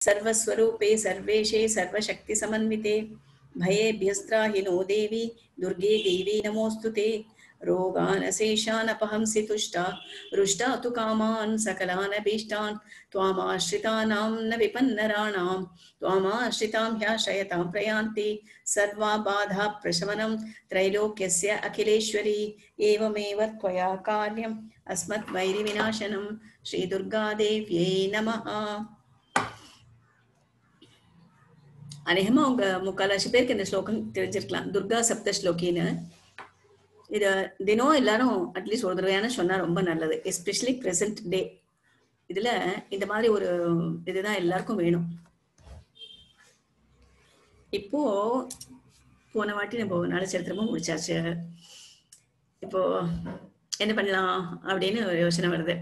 सर्वस्वरूपे सर्वेशे सर्वशक्तिसमन्विते भयेभ्यस्त्राहि no देवी दुर्गे देवी नमोऽस्तु ते रोगानशेषानपहंसि तुष्टा रुष्टा तु कामान् सकलानभीष्टान् त्वामाश्रितानां न विपन्नराणां त्वामाश्रितां ह्याश्रयतां प्रयान्ति सर्वा बाधा प्रशमनं त्रैलोक्यस्य अखिलेश्वरी एवमेव त्वया कार्यम् अस्मद्वैरिविनाशनं श्रीदुर्गादेव्यै नमः அநேகமா உங்க முக்கால்வாசி பேருக்கு இந்த ஸ்லோகம் தெரிஞ்சிருக்கலாம் துர்கா சப்த ஸ்லோகின்னு இத தினம் எல்லாரும் அட்லீஸ்ட் ஒரு தடவையான சொன்னா ரொம்ப நல்லது எஸ்பெஷலி பிரசன்ட் டே இதுல இந்த மாதிரி ஒரு இதுதான் எல்லாருக்கும் வேணும் இப்போ போன வாட்டி நம்ம நலச்சரித்திரமும் முடிச்சாச்சு இப்போ என்ன பண்ணலாம் அப்படின்னு ஒரு யோசனை வருது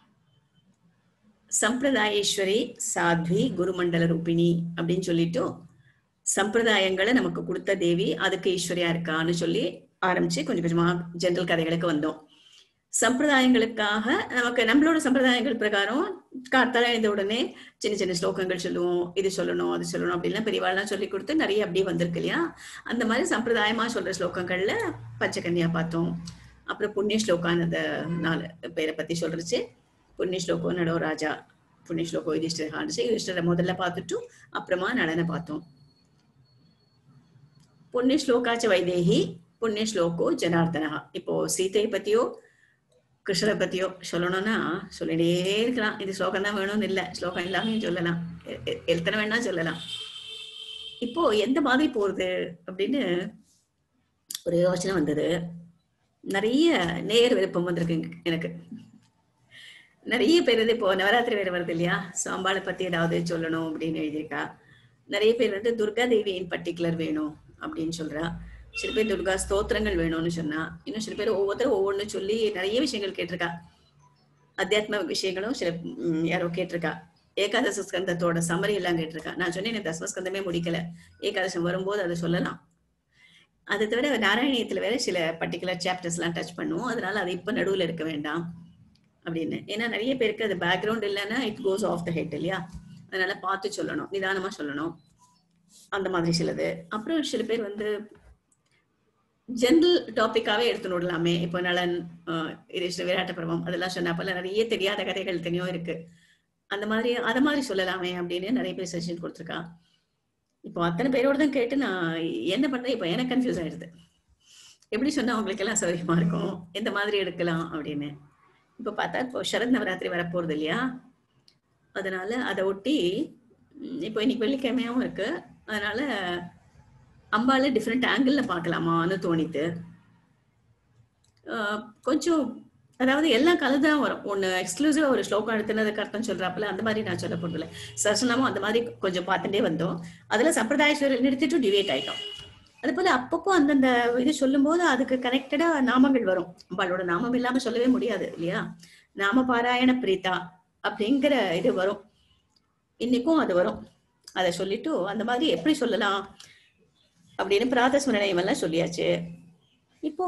சம்பிரதாயேஸ்வரி சாத்வி குருமண்டல ரூபிணி அப்படின்னு சொல்லிட்டு சம்பிரதாயங்களை நமக்கு கொடுத்த தேவி அதுக்கு ஈஸ்வரியா இருக்கான்னு சொல்லி ஆரம்பிச்சு கொஞ்சம் கொஞ்சமா ஜென்ரல் கதைகளுக்கு வந்தோம் சம்பிரதாயங்களுக்காக நமக்கு நம்மளோட சம்பிரதாயங்கள் பிரகாரம் கார்த்தால எழுந்த உடனே சின்ன சின்ன ஸ்லோகங்கள் சொல்லுவோம் இது சொல்லணும் அது சொல்லணும் அப்படின்லாம் பெரியவாள்லாம் சொல்லி கொடுத்து நிறைய அப்படியே வந்திருக்கு இல்லையா அந்த மாதிரி சம்பிரதாயமா சொல்ற ஸ்லோகங்கள்ல பச்சைக்கன்னியா பார்த்தோம் அப்புறம் புண்ணிய ஸ்லோகான் அந்த நாலு பேரை பத்தி சொல்றச்சு புண்ணிய ஸ்லோகம் நடோ ராஜா புண்ணிய ஸ்லோகம் யுதிஷ்டர் ஆண்டுச்சு யுதிஷ்டரை முதல்ல பார்த்துட்டு அப்புறமா நடனை பார்த்தோம் புண்ணிய ஸ்லோகாச்ச வைதேகி புண்ணிய ஸ்லோகோ ஜனார்தனா இப்போ சீதையை பத்தியோ கிருஷ்ணரை பத்தியோ சொல்லணும்னா சொல்லிட்டே இருக்கலாம் இது ஸ்லோகம் தான் வேணும்னு இல்லை ஸ்லோகம் எல்லாமே சொல்லலாம் எத்தனை வேணா சொல்லலாம் இப்போ எந்த மாதிரி போறது அப்படின்னு ஒரு யோசனை வந்தது நிறைய நேர் விருப்பம் வந்திருக்கு எனக்கு நிறைய பேர் வந்து இப்போ நவராத்திரி வேற வருது இல்லையா ஸோ அம்பாளை பத்தி ஏதாவது சொல்லணும் அப்படின்னு எழுதியிருக்கா நிறைய பேர் வந்து துர்கா தேவி இன் பர்டிகுலர் வேணும் அப்படின்னு சொல்றா சில பேர் துர்கா ஸ்தோத்திரங்கள் வேணும்னு சொன்னா இன்னும் சில பேர் ஒவ்வொருத்தரும் ஒவ்வொன்று சொல்லி நிறைய விஷயங்கள் கேட்டிருக்கா அத்தியாத்ம விஷயங்களும் சில யாரோ கேட்டிருக்கா ஏகாதச ஸ்கந்தத்தோட சமரி எல்லாம் கேட்டிருக்கா நான் சொன்னேன் எனக்கு தசமஸ்கந்தமே முடிக்கல ஏகாதசம் வரும்போது அதை சொல்லலாம் அதை தவிர நாராயணியத்துல வேற சில பர்டிகுலர் சாப்டர்ஸ் எல்லாம் டச் பண்ணுவோம் அதனால அது இப்ப நடுவுல இருக்க வேண்டாம் அப்படின்னு ஏன்னா நிறைய பேருக்கு அது பேக்ரவுண்ட் இல்லைன்னா it goes off the head இல்லையா அதனால பார்த்து சொல்லணும் நிதானமா சொல்லணும் அந்த மாதிரி சிலது அப்புறம் சில பேர் வந்து ஜென்ரல் டாபிக்காவே எடுத்து விடலாமே இப்போ நலன் இது விராட்ட பருவம் அதெல்லாம் சொன்னப்பல நிறைய தெரியாத கதைகள் எத்தனையோ இருக்கு அந்த மாதிரி அத மாதிரி சொல்லலாமே அப்படின்னு நிறைய பேர் சஜஷன் கொடுத்துருக்கா இப்போ அத்தனை பேரோட தான் கேட்டு நான் என்ன பண்றேன் இப்போ எனக்கு கன்ஃபியூஸ் ஆயிடுது எப்படி சொன்னா உங்களுக்கு எல்லாம் சௌகரியமா இருக்கும் எந்த மாதிரி எடுக்கலாம் அப்படின்னு இப்ப பார்த்தா இப்போ சரத் நவராத்திரி வரப்போறது இல்லையா அதனால அதை ஒட்டி இப்போ இன்னைக்கு வெள்ளிக்கிழமையாவும் இருக்கு அதனால அம்பால டிஃப்ரெண்ட் ஆங்கிள் பார்க்கலாமான்னு தோணித்து கொஞ்சம் அதாவது எல்லாம் கலந்துதான் வரும் ஒண்ணு எக்ஸ்க்ளூசிவா ஒரு ஸ்லோகம் எடுத்துனதுக்கு அர்த்தம் சொல்றாப்புல அந்த மாதிரி நான் சொல்ல போறதில்ல சர்சனமும் அந்த மாதிரி கொஞ்சம் பார்த்துட்டே வந்தோம் அதுல சம்பிரதாயஸ்வரர் நிறுத்திட்டு டிவேட் ஆயிட்டோம் அது போல அப்பப்போ அந்தந்த இது சொல்லும் போது அதுக்கு கனெக்டடா நாமங்கள் வரும் அம்பாளோட நாமம் இல்லாம சொல்லவே முடியாது இல்லையா நாம பாராயண பிரீதா அப்படிங்கிற இது வரும் இன்னைக்கும் அது வரும் அதை சொல்லிட்டு அந்த மாதிரி எப்படி சொல்லலாம் அப்படின்னு பிராத ஸ்மரணையம் எல்லாம் சொல்லியாச்சு இப்போ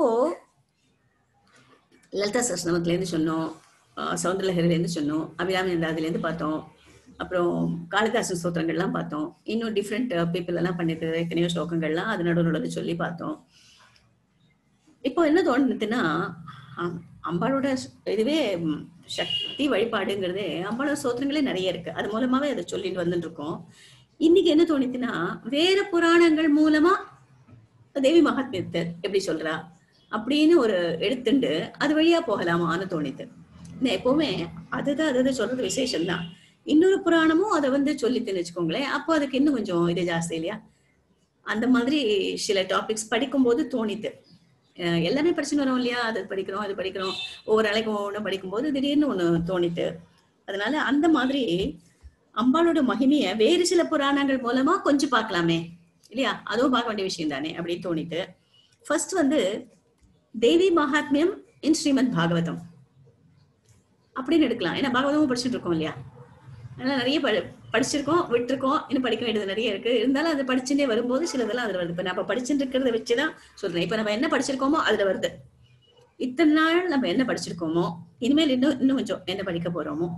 லலிதா சஸ்னமத்துல இருந்து சொன்னோம் சவுந்தரலஹரில இருந்து சொன்னோம் அபிராமி நந்தாதுல இருந்து பார்த்தோம் அப்புறம் காளிதாசன் ஸ்தோத்திரங்கள்லாம் பார்த்தோம் இன்னும் டிஃப்ரெண்ட் பீப்புள் எல்லாம் பண்ணிட்டு எத்தனையோ ஸ்லோகங்கள்லாம் அது நடுவு சொல்லி பார்த்தோம் இப்போ என்ன தோணுதுன்னா அம்பாளோட இதுவே சக்தி வழிபாடுங்கிறதே அம்பாளோட ஸ்தோத்திரங்களே நிறைய இருக்கு அது மூலமாவே அதை சொல்லிட்டு வந்துட்டு இருக்கோம் இன்னைக்கு என்ன தோணுச்சுன்னா வேற புராணங்கள் மூலமா தேவி மகாத்மியத்தை எப்படி சொல்றா அப்படின்னு ஒரு எடுத்துண்டு அது வழியா போகலாமான்னு தோணித்து எப்பவுமே அதுதான் அது சொல்றது விசேஷம்தான் இன்னொரு புராணமும் அதை வந்து சொல்லித்துன்னு வச்சுக்கோங்களேன் அப்போ அதுக்கு இன்னும் கொஞ்சம் இது ஜாஸ்தி இல்லையா அந்த மாதிரி சில டாபிக்ஸ் படிக்கும்போது தோணித்து எல்லாமே படிச்சுன்னு வரோம் இல்லையா அது படிக்கிறோம் அது படிக்கிறோம் ஒவ்வொரு நாளைக்கு ஒவ்வொன்று படிக்கும்போது திடீர்னு ஒன்று தோணித்து அதனால அந்த மாதிரி அம்பாளோட மகிமைய வேறு சில புராணங்கள் மூலமா கொஞ்சம் பார்க்கலாமே இல்லையா அதுவும் பார்க்க வேண்டிய விஷயம் தானே அப்படின்னு தோணித்து ஃபர்ஸ்ட் வந்து தேவி மகாத்மியம் இன் ஸ்ரீமத் பாகவதம் அப்படின்னு எடுக்கலாம் ஏன்னா பாகவதமும் படிச்சுட்டு இருக்கோம் இல்லையா அதனால நிறைய ப படிச்சிருக்கோம் விட்டுருக்கோம் இன்னும் படிக்க வேண்டியது நிறைய இருக்கு இருந்தாலும் அது படிச்சுட்டே வரும்போது சிலதெல்லாம் அதுல வருது இப்ப நம்ம படிச்சுட்டு இருக்கிறத வச்சுதான் சொல்றேன் இப்ப நம்ம என்ன படிச்சிருக்கோமோ அதுல வருது இத்தனை நாள் நம்ம என்ன படிச்சிருக்கோமோ இனிமேல் இன்னும் இன்னும் கொஞ்சம் என்ன படிக்க போறோமோ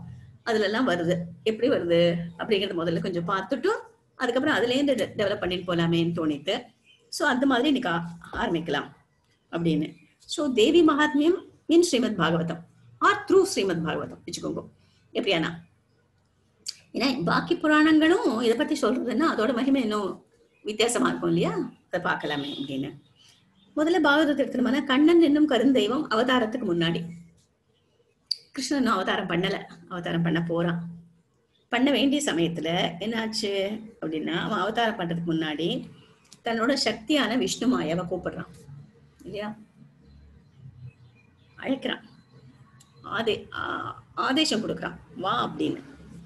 அதுல எல்லாம் வருது எப்படி வருது அப்படிங்கறத முதல்ல கொஞ்சம் பார்த்துட்டு அதுக்கப்புறம் அதுல இருந்து டெவலப் பண்ணிட்டு போலாமேன்னு தோணித்து சோ அந்த மாதிரி இன்னைக்கு ஆ- ஆரம்பிக்கலாம் அப்படின்னு so Devi Mahatmyam in Srimad Bhagavatam or through Srimad Bhagavatam வச்சுக்கோங்க எப்படியானா ஏன்னா பாக்கி புராணங்களும் இதை பத்தி சொல்றதுன்னா அதோட மகிமை இன்னும் வித்தியாசமா இருக்கும் இல்லையா அதை பார்க்கலாமே அப்படின்னு முதல்ல பாகவதத்தை எடுத்துனோம்னா கண்ணன் என்னும் கருந்தெய்வம் அவதாரத்துக்கு முன்னாடி கிருஷ்ணன் இன்னும் அவதாரம் பண்ணல அவதாரம் பண்ண போறான் பண்ண வேண்டிய சமயத்துல என்னாச்சு அப்படின்னா அவன் அவதாரம் பண்றதுக்கு முன்னாடி தன்னோட சக்தியான விஷ்ணு மாயாவை கூப்பிடுறான் இல்லையா அழைக்கிறான் ஆதே ஆ- ஆதேசம் கொடுக்குறான் வா அப்படின்னு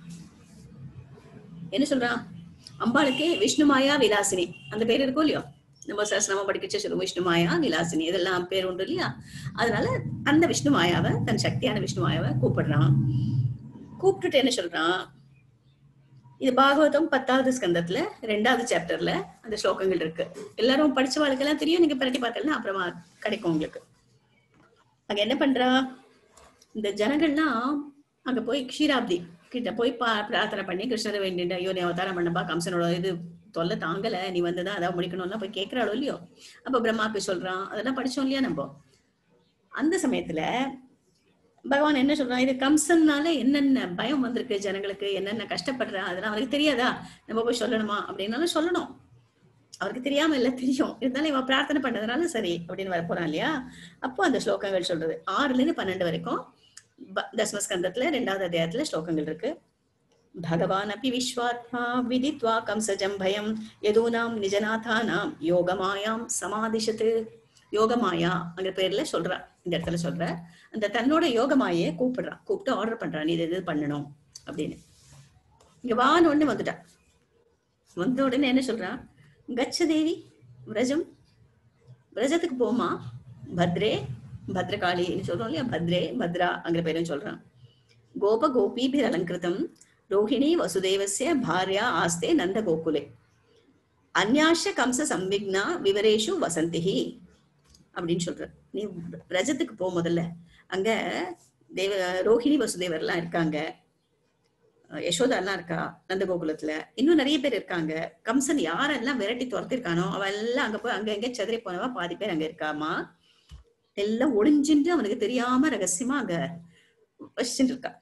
என்ன சொல்றான் அம்பாளுக்கு விஷ்ணு மாயா விலாசினி அந்த பேர் இருக்கும் இல்லையோ நம்ம சரஸ்நாமம் படிக்கச்சு சொல்லுவோம் விஷ்ணு மாயா விலாசினி இதெல்லாம் பேர் உண்டு இல்லையா அதனால அந்த விஷ்ணு மாயாவை தன் சக்தியான விஷ்ணு மாயாவை கூப்பிடுறான் கூப்பிட்டுட்டு என்ன சொல்றான் இது பாகவதம் பத்தாவது ஸ்கந்தத்துல ரெண்டாவது சாப்டர்ல அந்த ஸ்லோகங்கள் இருக்கு எல்லாரும் படிச்ச வாழ்க்கைலாம் தெரியும் நீங்க பரட்டி பார்க்கலாம் அப்புறமா கிடைக்கும் உங்களுக்கு அங்க என்ன பண்றா இந்த ஜனங்கள்லாம் அங்க போய் க்ஷீராப்தி கிட்ட போய் பா பிரார்த்தனை பண்ணி கிருஷ்ணரை வேண்டிட்டு ஐயோ நீ அவதாரம் பண்ணப்பா கம்சனோட இது தொல்லை தாங்கல நீ வந்துதான் அதான் முடிக்கணும்னா போய் கேட்கிறாளோ இல்லையோ அப்ப பிரம்மா போய் சொல்றான் அதெல்லாம் படிச்சோம் இல்லையா நம்ம அந்த சமயத்துல பகவான் என்ன சொல்றான் இது கம்சன்னால என்னென்ன பயம் வந்திருக்கு ஜனங்களுக்கு என்னென்ன கஷ்டப்படுறா அதெல்லாம் அவருக்கு தெரியாதா நம்ம போய் சொல்லணுமா அப்படின்னாலும் சொல்லணும் அவருக்கு தெரியாம இல்ல தெரியும் இருந்தாலும் இவன் பிரார்த்தனை பண்ணதுனால சரி அப்படின்னு வர போறான் இல்லையா அப்போ அந்த ஸ்லோகங்கள் சொல்றது ஆறுல இருந்து பன்னெண்டு வரைக்கும் ப- தசமஸ்கந்தத்துல ரெண்டாவது அத்தியாயத்துல ஸ்லோகங்கள் இருக்கு பகவான் அப்படி விஸ்வாத்மா விதித்வா கம்சஜம் பயம் யதூனாம் நிஜநாதானாம் யோகமாயாம் சமாதிஷத்து யோகமாயா அங்க பேர்ல சொல்றா இந்த இடத்துல சொல்ற அந்த தன்னோட யோகமாயை கூப்பிடுறான் கூப்பிட்டு ஆர்டர் பண்றான் நீ இது இது பண்ணணும் அப்படின்னு இங்க வான்னு உடனே வந்துட்டா வந்த உடனே என்ன சொல்றான் கச்ச தேவி விரஜம் விரஜத்துக்கு போமா பத்ரே பத்ரகாளின்னு சொல்றோம் இல்லையா பத்ரே பத்ரா அங்கிற பேரும் சொல்றான் கோப கோபீபிர் அலங்கிருதம் ரோஹிணி வசுதேவசிய பாரியா ஆஸ்தே நந்த கோகுலே அந்யாஷ கம்ச சம்விக்னா விவரேஷு வசந்திஹி அப்படின்னு சொல்ற நீ ரஜத்துக்கு போ முதல்ல அங்க தேவ ரோஹிணி வசுதேவர்லாம் இருக்காங்க அஹ் யசோதாலாம் இருக்கா நந்தகோகுலத்துல இன்னும் நிறைய பேர் இருக்காங்க கம்சன் யாரெல்லாம் விரட்டி துரத்திருக்கானோ அவ எல்லாம் அங்க போய் அங்க எங்க செதறி போனவா பாதி பேர் அங்க இருக்காமா எல்லாம் ஒளிஞ்சிட்டு அவனுக்கு தெரியாம ரகசியமா அங்க வச்சுட்டு இருக்கா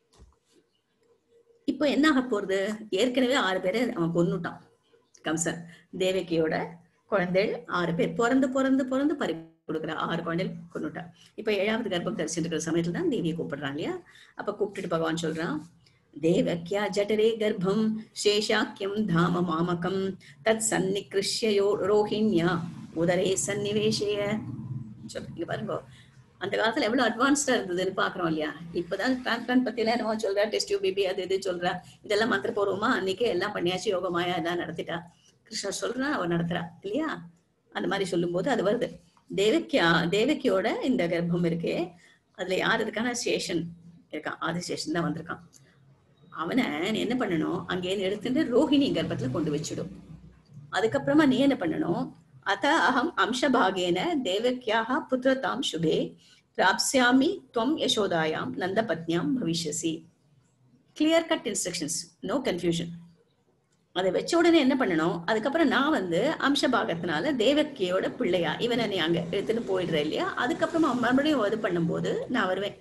இப்போ என்ன ஆக போறது ஏற்கனவே ஆறு பேரை அவன் கொன்னுட்டான் கம்சன் தேவகியோட குழந்தைகள் ஆறு பேர் பிறந்து பிறந்து பிறந்து பறி கொடுக்குற ஆறு குழந்தைகள் கொன்னுட்டான் இப்ப ஏழாவது கர்ப்பம் தரிசிட்டு இருக்கிற சமயத்துல தான் தேவியை கூப்பிடுறான் இல்லையா அப்ப கூப்பிட்டுட்டு பகவான் சொல்றான் தேவக்யா ஜடரே கர்ப்பம் சேஷாக்கியம் தாம மாமகம் தத் சன்னிகிருஷ்ய யோ- ரோஹிண்யா உதரே சன்னிவேஷய சொல்லு இங்க பாருங்க அந்த காலத்துல எவ்வளவு அட்வான்ஸ்டா இருந்ததுன்னு பாக்குறோம் இல்லையா இப்பதான் டிரான்ஸ்பிளான் பத்தி எல்லாம் என்னமோ சொல்றா டெஸ்ட் பேபி அது இது சொல்றா இதெல்லாம் மந்திரபூர்வமா அன்னைக்கே எல்லாம் பண்ணியாச்சு யோகமாயா எல்லாம் நடத்திட்டா கிருஷ்ணர் சொல்றா அவ நடத்துறா இல்லையா அந்த மாதிரி சொல்லும்போது அது வருது தேவக்கியா தேவக்கியோட இந்த கர்ப்பம் இருக்கே அதுல யார் இருக்கானா சேஷன் இருக்கான் ஆதிசேஷன் தான் வந்திருக்கான் அவனை நீ என்ன பண்ணணும் அங்கேருந்து எடுத்துட்டு ரோஹிணி கர்ப்பத்துல கொண்டு வச்சிடும் அதுக்கப்புறமா நீ என்ன பண்ணணும் அத அகம் அம்சபாகேன தேவக்கியாக புத்திரதாம் சுபே பிராப்ஸ்யாமி துவம் யசோதாயாம் நந்தபத்னியாம் பவிஷ்யசி clear cut instructions no confusion அதை வச்ச உடனே என்ன பண்ணணும் அதுக்கப்புறம் நான் வந்து அம்சபாகத்தினால தேவக்கியோட பிள்ளையா இவனை நீ அங்க எடுத்துட்டு போயிடுற இல்லையா அதுக்கப்புறமா மறுபடியும் இது பண்ணும்போது நான் வருவேன்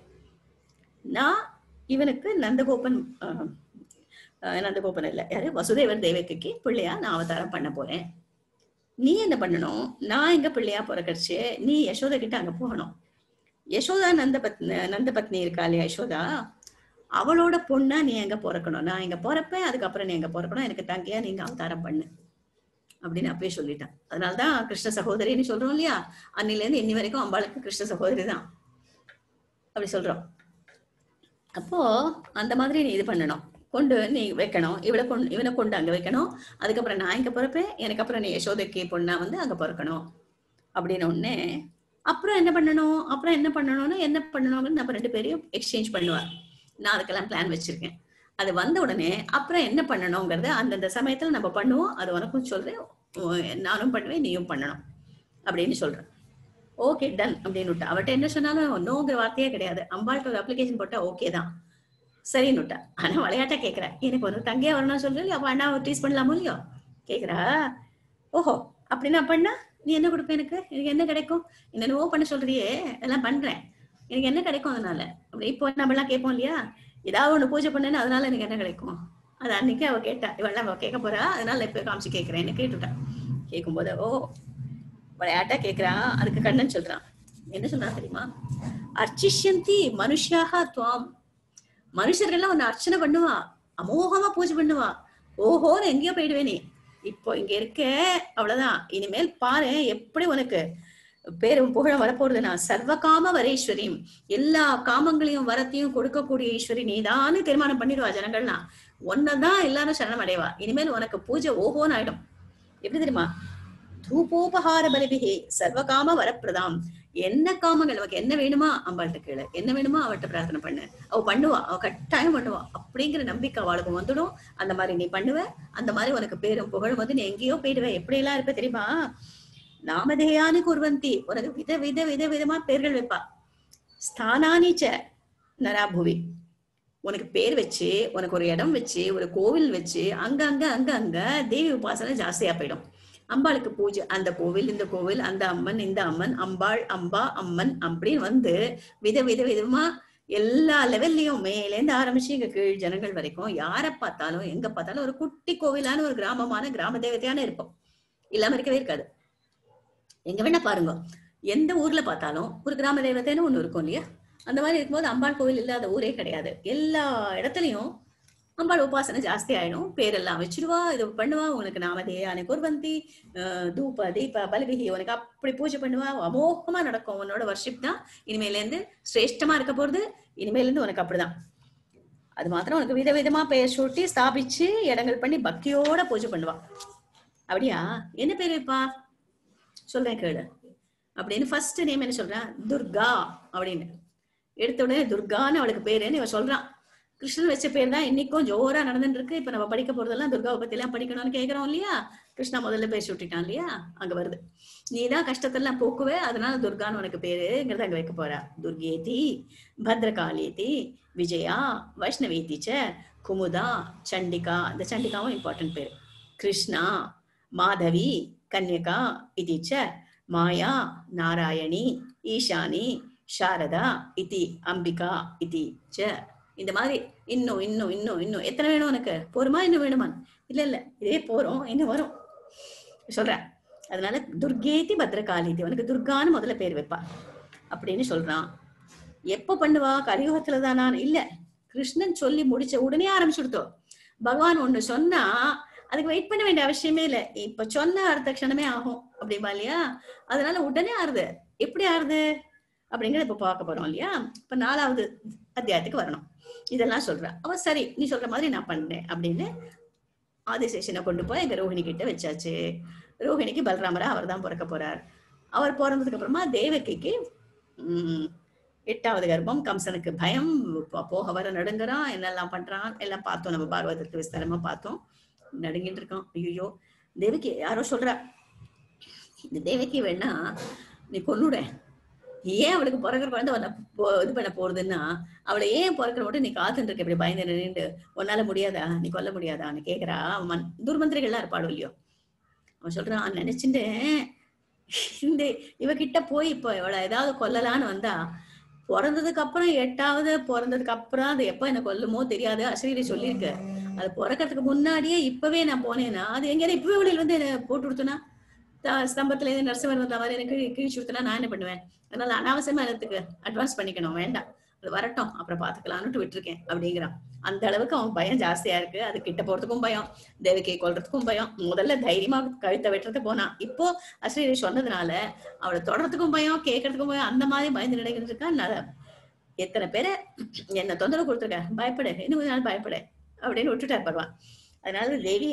நான் இவனுக்கு நந்தகோபன் ஆஹ், ஆஹ், நந்தகோபன் இல்ல யாரு வசுதேவர் தேவகிக்கு பிள்ளையா நான் அவதாரம் பண்ண போறேன் நீ என்ன பண்ணணும் நான் எங்க பிள்ளையா பிறக்கடிச்சு நீ யசோதா கிட்ட அங்க போகணும் யசோதா நந்த பத்னி நந்த பத்னி இருக்கா இல்லையா யசோதா அவளோட பொண்ணா நீ எங்க பிறக்கணும் நான் எங்க பிறப்பேன் அதுக்கப்புறம் நீ எங்க பிறக்கணும் எனக்கு தங்கையா நீங்க அவதாரம் பண்ணு அப்படின்னு அப்பயே சொல்லிட்டான் அதனாலதான் கிருஷ்ண சகோதரின்னு சொல்றோம் இல்லையா அன்னில இருந்து இன்னி வரைக்கும் அம்பாளுக்கு கிருஷ்ண சகோதரி தான் அப்படி சொல்றோம் அப்போ அந்த மாதிரி நீ இது பண்ணணும் கொண்டு நீ வைக்கணும் இவளை கொண்டு இவனை கொண்டு அங்க வைக்கணும் அதுக்கப்புறம் நான் இங்க பிறப்பேன் எனக்கு அப்புறம் நீ யசோதைக்கு பொண்ணா வந்து அங்க பிறக்கணும் அப்படின்னு உடனே அப்புறம் என்ன பண்ணணும் அப்புறம் என்ன பண்ணணும்னு என்ன பண்ணணும்னு நம்ம ரெண்டு பேரையும் எக்ஸ்சேஞ்ச் பண்ணுவார் நான் அதுக்கெல்லாம் பிளான் வச்சிருக்கேன் அது வந்த உடனே அப்புறம் என்ன பண்ணணுங்கிறத அந்தந்த சமயத்துல நம்ம பண்ணுவோம் அது உனக்கும் சொல்றேன் உ- நானும் பண்ணுவேன் நீயும் பண்ணணும் அப்படின்னு சொல்றேன் ஓகே டன் அப்படின்னு விட்டா அவட்ட என்ன சொன்னாலும் நோங்கிற வார்த்தையே கிடையாது அம்பாள்கிட்ட ஒரு அப்ளிகேஷன் போட்டா ஓகே தான் சரின்னுட்டா ஆனா விளையாட்டா கேக்குறா எனக்கு ஒரு தங்கையா வரணும்னு சொல்றேன் அப்ப அண்ணாவை டீஸ் பண்ணலாமோ இல்லையோ கேக்குறா ஓஹோ அப்படின்னா பண்ணா நீ என்ன கொடுப்ப எனக்கு எனக்கு என்ன கிடைக்கும் என்னென்னவோ பண்ண சொல்றியே எல்லாம் பண்றேன் எனக்கு என்ன கிடைக்கும் அதனால அப்படி இப்போ நம்ம எல்லாம் கேட்போம் இல்லையா ஏதாவது ஒண்ணு பூஜை பண்ணேன்னு அதனால எனக்கு என்ன கிடைக்கும் அது அன்னைக்கு அவ கேட்டா இவெல்லாம் அவ கேட்க போறா அதனால இப்ப காமிச்சு கேட்கிறேன்னு கேட்டுட்டா கேட்கும்போது ஓ விளையாட்டா கேக்குறா அதுக்கு கண்ணன் சொல்றான் என்ன சொல்றான் தெரியுமா அர்ச்சிஷ்யந்தி மனுஷியாக துவாம் மனுஷர்கள்லாம் உன்னை அர்ச்சனை பண்ணுவா அமோகமா பூஜை பண்ணுவா ஓஹோன்னு எங்கேயோ போயிடுவே நீ இப்போ இங்க இருக்க அவ்வளவுதான் இனிமேல் பாரு எப்படி உனக்கு பேரும் புகழ வரப்போறதுனா சர்வகாம வரேஸ்வரியும் எல்லா காமங்களையும் வரத்தையும் கொடுக்கக்கூடிய ஈஸ்வரி நீதான்னு தீர்மானம் பண்ணிடுவா ஜனங்கள்லாம் ஒன்னதான் எல்லாரும் சரணம் அடைவா இனிமேல் உனக்கு பூஜை ஓஹோன்னு ஆயிடும் எப்படி தெரியுமா தூபோபகார பலிபிகி சர்வகாம வரப்பிரதாம் என்ன காமங்கள் உனக்கு என்ன வேணுமா அம்பாள்கிட்ட கேளு என்ன வேணுமா அவட்ட பிரார்த்தனை பண்ணு அவ பண்ணுவா அவ கட்டாயம் பண்ணுவா அப்படிங்கிற நம்பிக்கை அவளுக்கு வந்துடும் அந்த மாதிரி நீ பண்ணுவ அந்த மாதிரி உனக்கு பேரும் புகழும் வந்து நீ எங்கேயோ போயிடுவ எப்படி எல்லாம் இருப்ப தெரியுமா நாமதேயானு குர்வந்தி உனக்கு வித வித வித விதமா பேர்கள் வைப்பா ஸ்தானானிச்ச நராபுவி உனக்கு பேர் வச்சு உனக்கு ஒரு இடம் வச்சு ஒரு கோவில் வச்சு அங்க அங்க அங்க அங்க தேவி உபாசனை ஜாஸ்தியா போயிடும் அம்பாளுக்கு பூஜை அந்த கோவில் இந்த கோவில் அந்த அம்மன் இந்த அம்மன் அம்பாள் அம்பா அம்மன் அப்படின்னு வந்து வித வித விதமா எல்லா லெவல்லையும் மேலேருந்து ஆரம்பிச்சு இங்க கீழ் ஜனங்கள் வரைக்கும் யாரை பார்த்தாலும் எங்க பார்த்தாலும் ஒரு குட்டி கோவிலான ஒரு கிராமமான கிராம தேவதையான இருக்கும் இல்லாம இருக்கவே இருக்காது எங்க வேணா பாருங்க எந்த ஊர்ல பார்த்தாலும் ஒரு கிராம தேவதைன்னு ஒண்ணு இருக்கும் இல்லையா அந்த மாதிரி இருக்கும்போது அம்பாள் கோவில் இல்லாத ஊரே கிடையாது எல்லா இடத்துலயும் அம்பாள் உபாசனை ஜாஸ்தி ஆயிடும் பேரெல்லாம் வச்சிருவா இது பண்ணுவா உனக்கு நாமதே அன்னைக்கு குர்வந்தி அஹ் தூப தீப பலிபிகி உனக்கு அப்படி பூஜை பண்ணுவா அமோகமா நடக்கும் உன்னோட வர்ஷிப் தான் இனிமேல இருந்து சிரேஷ்டமா இருக்க போறது இனிமேல இருந்து உனக்கு அப்படிதான் அது மாத்திரம் உனக்கு விதவிதமா பெயர் சூட்டி ஸ்தாபிச்சு இடங்கள் பண்ணி பக்தியோட பூஜை பண்ணுவா அப்படியா என்ன பேர் வைப்பா சொல்றேன் கேளு அப்படின்னு ஃபர்ஸ்ட் நேம் என்ன சொல்றேன் துர்கா அப்படின்னு எடுத்த உடனே துர்கான்னு அவளுக்கு பேருன்னு இவன் சொல்றான் கிருஷ்ணன் வச்ச பேர் தான் இன்னைக்கும் ஜோரா நடந்துட்டு இருக்கு இப்ப நம்ம படிக்க போறதெல்லாம் துர்காவை பத்தி எல்லாம் படிக்கணும்னு கேக்குறோம் இல்லையா கிருஷ்ணா முதல்ல பேர் சுட்டிட்டான் இல்லையா அங்க வருது நீதான் கஷ்டத்தெல்லாம் போக்குவே அதனால துர்கான்னு உனக்கு பேருங்கிறத அங்க வைக்க போறா துர்கேதி பத்ரகாளேதி விஜயா வைஷ்ணவேதி ச குமுதா சண்டிகா இந்த சண்டிகாவும் இம்பார்ட்டன்ட் பேர் கிருஷ்ணா மாதவி கன்யகா இது ச மாயா நாராயணி ஈஷானி சாரதா இதி அம்பிகா இதி ச இந்த மாதிரி இன்னும் இன்னும் இன்னும் இன்னும் எத்தனை வேணும் உனக்கு போருமா இன்னும் வேணுமா இல்ல இல்ல இதே போறோம் இன்னும் வரும் சொல்றேன் அதனால துர்கேதி பத்ரகாளிதி உனக்கு துர்கான்னு முதல்ல பேர் வைப்பா அப்படின்னு சொல்றான் எப்ப பண்ணுவா கலியுகத்துல தானா இல்ல கிருஷ்ணன் சொல்லி முடிச்ச உடனே ஆரம்பிச்சுடுத்தோம் பகவான் ஒண்ணு சொன்னா அதுக்கு வெயிட் பண்ண வேண்டிய அவசியமே இல்ல இப்ப சொன்ன அடுத்த க்ஷணமே ஆகும் அப்படிம்பா இல்லையா அதனால உடனே ஆறுது எப்படி ஆறுது அப்படிங்கறத இப்ப பார்க்க போறோம் இல்லையா இப்ப நாலாவது அத்தியாயத்துக்கு வரணும் இதெல்லாம் சொல்றா அவ சரி நீ சொல்ற மாதிரி நான் பண்றேன் அப்படின்னு ஆதிசேஷனை கொண்டு போய் எங்க ரோஹிணி கிட்ட வச்சாச்சு ரோஹிணிக்கு பலராமரா அவர் தான் பிறக்க போறார் அவர் பிறந்ததுக்கு அப்புறமா தேவகிக்கு உம் எட்டாவது கர்ப்பம் கம்சனுக்கு பயம் போ- போக வர நடுங்குறான் என்னெல்லாம் பண்றான் எல்லாம் பார்த்தோம் நம்ம பாகவதற்கு விஸ்தாரமா பார்த்தோம் நடுங்கிட்டு இருக்கான் ஐயோ தேவகி யாரோ சொல்றா இந்த தேவகி வேணா நீ கொன்னுட ஏன் அவளுக்கு பிறக்கிற குழந்தை உன்னை போ- இது பண்ண போறதுன்னா அவளை ஏன் பிறக்கிற மட்டும் நீ காத்துட்டு இருக்க இப்படி பயந்து நின்று உன்னால முடியாதா நீ கொல்ல முடியாதான்னு கேக்குறா அவன் துர்மந்திரிகள்லாம் இருப்பாடு இல்லையோ அவன் சொல்றான் நினைச்சுட்டு இந்த இவகிட்ட போய் இப்போ இவளை ஏதாவது கொல்லலான்னு வந்தா பிறந்ததுக்கு அப்புறம் எட்டாவது பிறந்ததுக்கு அப்புறம் அது எப்ப என்ன கொல்லுமோ தெரியாது அஸ்ரீரி சொல்லியிருக்கு அது பிறக்கிறதுக்கு முன்னாடியே இப்பவே நான் போனேன்னா அது எங்கேயாவது இப்பவே வெளியில் வந்து என்ன போட்டு கொடுத்தனா ஸ்தம்பத்துல இருந்து நரசிம்மர் தவிர எனக்கு கிழிச்சு கொடுத்தனா நான் என்ன பண்ணுவேன் அதனால அனாவசியமா எனக்கு அட்வான்ஸ் பண்ணிக்கணும் வேண்டாம் அது வரட்டும் அப்புறம் பாத்துக்கலாம்னு விட்டுருக்கேன் அப்படிங்கிறான் அந்த அளவுக்கு அவன் பயம் ஜாஸ்தியா இருக்கு அது கிட்ட போறதுக்கும் பயம் தேவகியை கொல்றதுக்கும் பயம் முதல்ல தைரியமா கழுத்தை வெட்டுறதுக்கு போனான் இப்போ அஸ்ரீரி சொன்னதுனால அவளை தொடறதுக்கும் பயம் கேட்கறதுக்கும் பயம் அந்த மாதிரி பயந்து நினைக்கிட்டு இருக்கான் ந- எத்தனை பேரை என்ன தொந்தரவு கொடுத்துருக்க பயப்படு இன்னும் கொஞ்ச நாள் பயப்படு அப்படின்னு விட்டுட்டார் பகவான் அதனால தேவி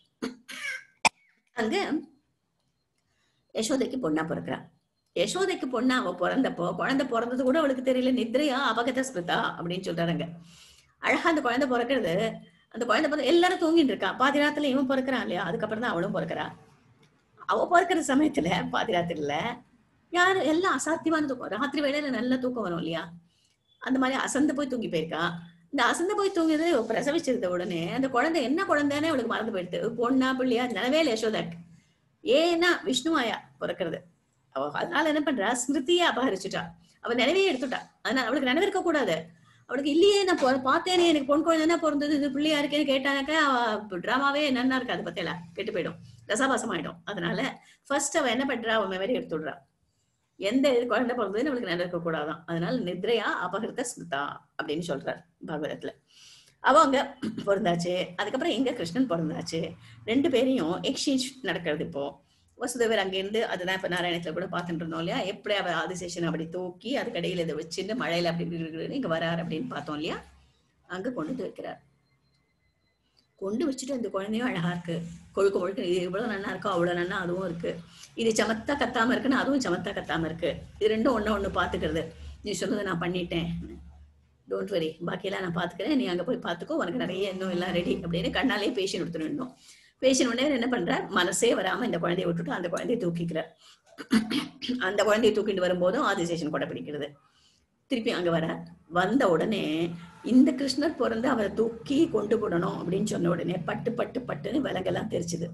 அங்க யசோதைக்கு பொண்ணா பிறக்கிறா யசோதைக்கு பொண்ணா அவ பிறந்தப்போ குழந்தை பிறந்தது கூட அவளுக்கு தெரியல நித்ரையா அபகத ஸ்மிருதா அப்படின்னு சொல்றாங்க அழகா அந்த குழந்தை பிறக்கிறது அந்த குழந்தை பிறந்த எல்லாரும் தூங்கிட்டு இருக்கா பாதி ராத்திரில இவன் பிறக்கிறான் இல்லையா அதுக்கப்புறம் தான் அவளும் பிறக்கிறா அவ பிறக்கிற சமயத்துல பாதி ராத்திரில யாரு எல்லாம் அசாத்தியமான தூக்கம் ராத்திரி வேளையில நல்ல தூக்கம் வரும் இல்லையா அந்த மாதிரி அசந்து போய் தூங்கி போயிருக்கா இந்த அசந்து போய் தூங்கியது பிரசவிச்சிருந்த உடனே அந்த குழந்தை என்ன குழந்தைன்னு அவளுக்கு மறந்து போயிடுது பொண்ணா பிள்ளையா நிலவே இல்லை யசோதாக்கு ஏன்னா விஷ்ணுவாயா பிறக்கிறது அவ அதனால என்ன பண்றா ஸ்மிருதியை அபகரிச்சுட்டா அவ நினைவே எடுத்துட்டா அதனால அவளுக்கு நினைவு இருக்க கூடாது அவளுக்கு இல்லையே நான் பொ- பார்த்தேனே எனக்கு பொன் குழந்தை பிறந்தது இது பிள்ளையா இருக்கேன்னு கேட்டானாக்கா அவ டிராமாவே என்னன்னா இருக்காது பத்தியில கெட்டு போயிடும் ரசாபாசம் ஆயிடும் அதனால ஃபர்ஸ்ட் அவ என்ன பண்றா அவ மெமரி எடுத்துடுறா எந்த இது குழந்தை பிறந்ததுன்னு அவளுக்கு நினைவு இருக்க கூடாதான் அதனால நித்ரையா அபகிருத ஸ்மிருதா அப்படின்னு சொல்றார் பாகவதத்துல அவ அங்க பிறந்தாச்சு அதுக்கப்புறம் எங்க கிருஷ்ணன் பிறந்தாச்சு ரெண்டு பேரையும் எக்ஸ்சேஞ்ச் நடக்கிறது இப்போ வசுதேவர் அங்கேருந்து அதுதான் இப்ப நாராயணத்துல கூட பார்த்துட்டு இருந்தோம் இல்லையா எப்படி அவ ஆதிசேஷன் அப்படி தூக்கி அதுக்கடையில இதை வச்சுட்டு மழையில அப்படி இப்படி இருக்குன்னு இங்க வராரு அப்படின்னு பார்த்தோம் இல்லையா அங்க கொண்டு வந்து வைக்கிறார் கொண்டு வச்சுட்டு அந்த குழந்தையும் அழகா இருக்கு கொழுக்க கொழுக்க இது இவ்வளவு நல்லா இருக்கோ அவ்வளவு நல்லா அதுவும் இருக்கு இது சமத்தா கத்தாம இருக்குன்னு அதுவும் சமத்தா கத்தாம இருக்கு இது ரெண்டும் ஒண்ணு ஒண்ணு பாத்துக்கிறது நீ சொன்னதை நான் பண்ணிட்டேன் டோன்ட் வரி பாக்கியெல்லாம் நான் பாத்துக்கிறேன் நீ அங்க போய் பாத்துக்கோ உனக்கு நிறைய இன்னும் எல்லாம் ரெடி அப்படின்னு கண்ணாலே பேஷன் எடுத்துட்டு பேஷன் உடனே என்ன பண்ற மனசே வராம இந்த குழந்தைய விட்டுட்டு அந்த குழந்தைய தூக்கிக்கிறார் அந்த குழந்தைய தூக்கிட்டு வரும்போதும் ஆதிசேஷன் கொடை பிடிக்கிறது திருப்பி அங்க வர வந்த உடனே இந்த கிருஷ்ணர் பிறந்து அவரை தூக்கி கொண்டு போடணும் அப்படின்னு சொன்ன உடனே பட்டு பட்டு பட்டுன்னு விலங்கெல்லாம் தெரிச்சுது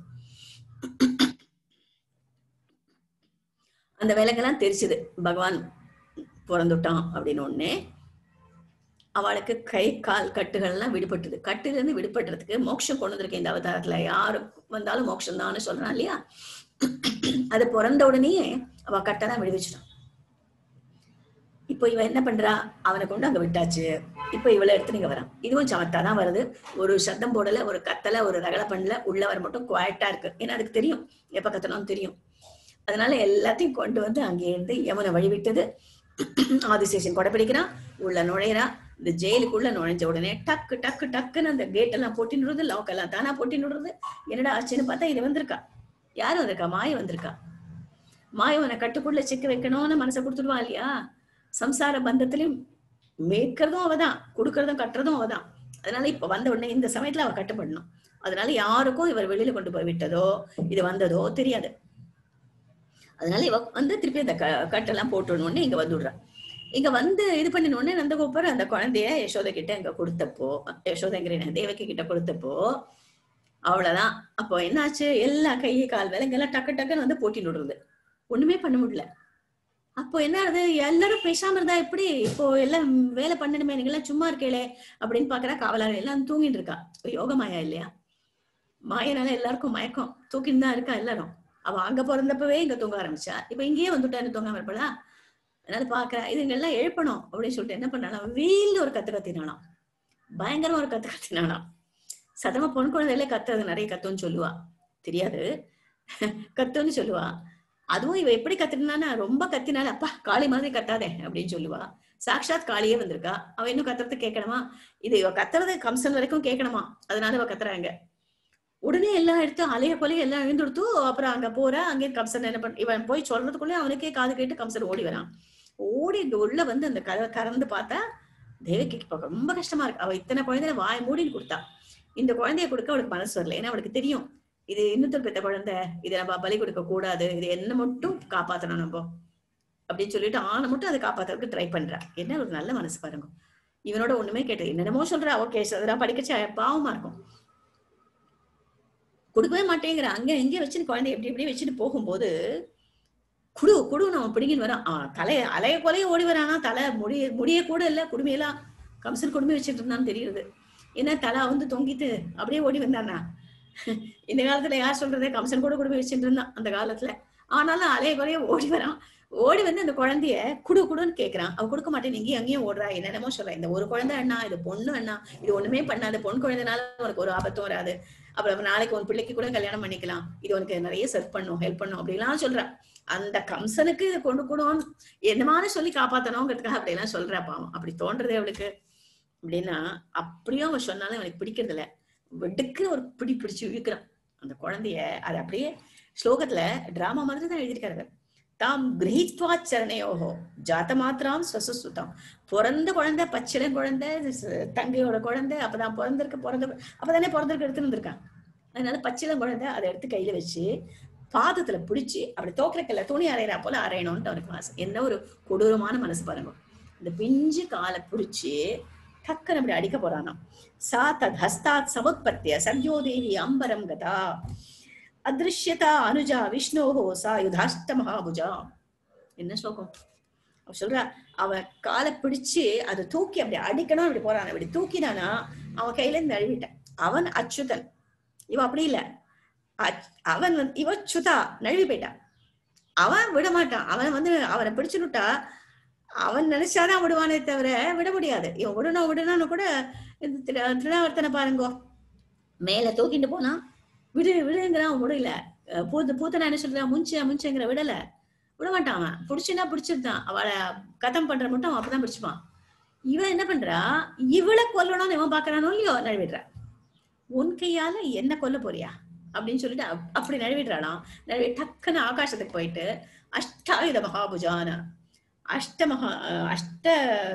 அந்த விலங்கெல்லாம் தெரிச்சுது பகவான் பிறந்துட்டான் அப்படின்னு உடனே அவளுக்கு கை கால் கட்டுகள்லாம் விடுபட்டுது கட்டுல இருந்து விடுபட்டுறதுக்கு மோட்சம் கொண்டு வந்திருக்கேன் இந்த அவதாரத்துல யாரு வந்தாலும் மோட்சம் தான் சொல்றான் இல்லையா அது பிறந்த உடனேயே அவ கட்டெல்லாம் விடுவிச்சிட்டான் இப்போ இவ என்ன பண்றா அவனை கொண்டு அங்க விட்டாச்சு இப்போ இவளை எடுத்து நீங்க வரான் இதுவும் சமத்தா தான் வருது ஒரு சத்தம் போடல ஒரு கத்தல ஒரு ரகலை பண்ணல உள்ளவர் மட்டும் குவாய்ட்டா இருக்கு ஏன்னா அதுக்கு தெரியும் எப்ப கத்தணும்னு தெரியும் அதனால எல்லாத்தையும் கொண்டு வந்து அங்கேருந்து யமுனை வழிவிட்டது ஆதிசேஷன் கொடை பிடிக்கிறான் உள்ள நுழையிறான் இந்த ஜெயிலுக்குள்ள நுழைஞ்ச உடனே டக்கு டக்கு டக்குன்னு அந்த கேட் எல்லாம் போட்டின்னுறது லாக் எல்லாம் தானா போட்டின்னுறது என்னடா ஆச்சுன்னு பார்த்தா இது வந்திருக்கா யார் வந்திருக்கா மாய வந்திருக்கா மாயவனை கட்டுக்குள்ள சிக்க வைக்கணும்னு மனசை கொடுத்துடுவா இல்லையா சம்சார பந்தத்திலையும் மேய்க்கிறதும் அவதான் கொடுக்கறதும் கட்டுறதும் அவதான் அதனால இப்ப வந்த உடனே இந்த சமயத்துல அவ கட்டுப்படணும் அதனால யாருக்கும் இவர் வெளியில கொண்டு போய் விட்டதோ இது வந்ததோ தெரியாது அதனால இவ வந்து திருப்பி அந்த க- கட்டெல்லாம் போட்டு உடனே இங்க வந்துடுறா இங்க வந்து இது பண்ணின உடனே நந்தகோபர் அந்த குழந்தைய யசோதை கிட்ட இங்க கொடுத்தப்போ யசோதைங்கிறேன் தேவகி கிட்ட கொடுத்தப்போ அவ்வளவுதான் அப்போ என்னாச்சு எல்லா கை கால் விலங்கெல்லாம் டக்கு டக்குன்னு வந்து போட்டி விடுறது ஒண்ணுமே பண்ண முடியல அப்போ என்ன ஆகுது எல்லாரும் பேசாம இருந்தா எப்படி இப்போ எல்லாம் வேலை பண்ணணுமே நீங்க எல்லாம் சும்மா இருக்கீங்களே அப்படின்னு பாக்குறா காவலாளர் எல்லாம் தூங்கிட்டு இருக்கா ஒரு யோக மாயா இல்லையா மாயனால எல்லாருக்கும் மயக்கம் தூக்கின்னு தான் இருக்கா எல்லாரும் அவ அங்க பிறந்தப்பவே இங்க தூங்க ஆரம்பிச்சா இப்ப இங்கேயே வந்துட்டான்னு தூங்காம இருப்படா அதனால பாக்குறா இதுங்க எல்லாம் எழுப்பணும் அப்படின்னு சொல்லிட்டு என்ன பண்ணாலும் வீல்னு ஒரு கத்து கத்தினாலாம் பயங்கரமா ஒரு கத்து கத்தினாலாம் சதமா பொன் குழந்தையில கத்துறது நிறைய கத்துன்னு சொல்லுவா தெரியாது கத்துன்னு சொல்லுவா அதுவும் இவ எப்படி கத்துனானா ரொம்ப கத்தினால அப்பா காளி மாதிரி கத்தாதே அப்படின்னு சொல்லுவா சாக்ஷாத் காளியே வந்திருக்கா அவ இன்னும் கத்துறது கேட்கணுமா இது இவ கத்துறது கம்சன் வரைக்கும் கேட்கணுமா அதனால இவ கத்துறாங்க உடனே எல்லாம் எடுத்து அலைய கொலைய எல்லாம் எழுந்துடுத்து அப்புறம் அங்க போறா அங்கே கம்சன் என்ன பண்ண இவன் போய் சொல்றதுக்குள்ளே அவனுக்கே காது கேட்டு கம்சன் ஓடி வரான் ஓடி இங்க உள்ள வந்து அந்த கதவை திறந்து பார்த்தா தேவகிக்கு இப்ப ரொம்ப கஷ்டமா இருக்கு அவ இத்தனை குழந்தைய வாய் மூடின்னு கொடுத்தா இந்த குழந்தைய கொடுக்க அவளுக்கு மனசு வரல ஏன்னா அவளுக்கு தெரியும் இது இன்னொருத்தர் பெத்த குழந்தை இதை நம்ம பலி கொடுக்க கூடாது இது என்ன மட்டும் காப்பாத்தணும் நம்ம அப்படின்னு சொல்லிட்டு ஆனை மட்டும் அதை காப்பாத்துறதுக்கு ட்ரை பண்றா என்ன ஒரு நல்ல மனசு பாருங்க இவனோட ஒண்ணுமே கேட்டது என்னென்னமோ சொல்றா ஓகே அதெல்லாம் படிக்கச்சா பாவமா இருக்கும் கொடுக்கவே மாட்டேங்கிற அங்க எங்க வச்சுட்டு குழந்தை எப்படி எப்படி வச்சுட்டு போகும்போது குடு குடு நம்ம பிடிங்கின்னு வரான் ஆ, தலைய அலைய கொலைய ஓடி வரானா தலை முடிய முடிய கூட இல்ல குடுமையெல்லாம் கம்சன் குடுமி வச்சுட்டு இருந்தான்னு தெரியுது ஏன்னா தலை வந்து தொங்கிட்டு அப்படியே ஓடி வந்தானா இந்த காலத்துல யார் சொல்றது கம்சன் கூட குடுமி வச்சுட்டு இருந்தான் அந்த காலத்துல ஆனாலும் அலைய கொலைய ஓடி வரான் ஓடி வந்து அந்த குழந்தைய குடு குடுன்னு கேக்குறான் அவ கொடுக்க மாட்டேன் இங்கேயும் அங்கேயும் ஓடுறா என்னென்னமோ சொல்றா இந்த ஒரு குழந்தை அண்ணா இது பொண்ணு அண்ணா இது ஒண்ணுமே பண்ணாது பொன் குழந்தைனால உனக்கு ஒரு ஆபத்தும் வராது அப்புறம் நாளைக்கு உன் பிள்ளைக்கு கூட கல்யாணம் பண்ணிக்கலாம் இது உனக்கு நிறைய சர்வ் பண்ணும் ஹெல்ப் பண்ணும் அப்படிலாம் சொல்றா அந்த கம்சனுக்கு இது கொண்டு கூடும் என்னமான சொல்லி காப்பாத்தணுங்கிறதுக்காக அப்படிலாம் சொல்றா பாவம் அப்படி தோன்றதே அவளுக்கு அப்படின்னா அப்படியும் அவன் சொன்னாலும் அவனுக்கு பிடிக்கிறது இல்ல வெடுக்கு ஒரு பிடி பிடிச்சு இழுக்கிறான் அந்த குழந்தைய அது அப்படியே ஸ்லோகத்துல டிராமா மாதிரி தான் எழுதியிருக்காரு தாம் கிரகித்வா சரணையோகோ ஜாத்த மாத்திரம் ஸ்வசுசுத்தம் பிறந்த குழந்தை பச்சிளம் குழந்தை ச- தங்கையோட குழந்தை அப்பதான் பிறந்திருக்கு பிறந்த கு- அப்பதானே பிறந்திருக்கு எடுத்துட்டு வந்திருக்கான் அதனால பச்சிளம் குழந்தை அதை எடுத்து கையில வச்சு பாதத்துல பிடிச்சு அப்படி தோக்கறக்கல்ல துணி அரைகிறா போல அரையணும்னு அவனுக்கு ஆசை என்ன ஒரு கொடூரமான மனசு பாருங்க இந்த பிஞ்சு காலை பிடிச்சி டக்குன்னு அப்படி அடிக்க போறானாம் சா தத் ஹஸ்தாத் சமுத்பத்திய சத்யோதேவி அம்பரம் கதா அதிருஷ்யதா அனுஜா விஷ்ணோஹோ சா யுதாஷ்ட மகாபுஜா என்ன ஸ்லோகம் அவ சொல்றா அவன் காலை பிடிச்சு அதை தூக்கி அப்படி அடிக்கணும் அப்படி போறான் அப்படி தூக்கினானா அவன் கையில இருந்து நழுவிட்டான் அவன் அச்சுதன் இவ அப்படி இல்ல அச்- அவன் வந்து இவ சுதா நழுவி போயிட்டான் அவன் விட மாட்டான் அவன் வந்து அவனை பிடிச்சுட்டா அவன் நினைச்சாதான் விடுவானே தவிர விட முடியாது இவன் விடணும் விடணும்னு கூட இந்த திரு- திருநாவர்த்தனை பாருங்கோ மேல தூக்கிட்டு போனா விடு விடுங்கிறான் முடியல அஹ் பூத்து பூத்தனா என்ன சொல்றான் முஞ்ச முஞ்சங்கிற விடல விட மாட்டான் அவன் பிடிச்சுன்னா பிடிச்சிருந்தான் அவளை கதம் பண்ற மட்டும் அவன் அப்பதான் பிடிச்சுப்பான் இவன் என்ன பண்றா இவளை கொல்லணும்னு இவன் பாக்குறானோ இல்லையோ நழுவிடுறா உன் கையால என்ன கொல்ல போறியா அப்படின்னு சொல்லிட்டு அப்- அப்படி நழுவிடுறாளாம் நழுவி டக்குன்னு ஆகாசத்துக்கு போயிட்டு அஷ்டாயுத மகாபுஜான அஷ்ட மகா அஹ் அஷ்ட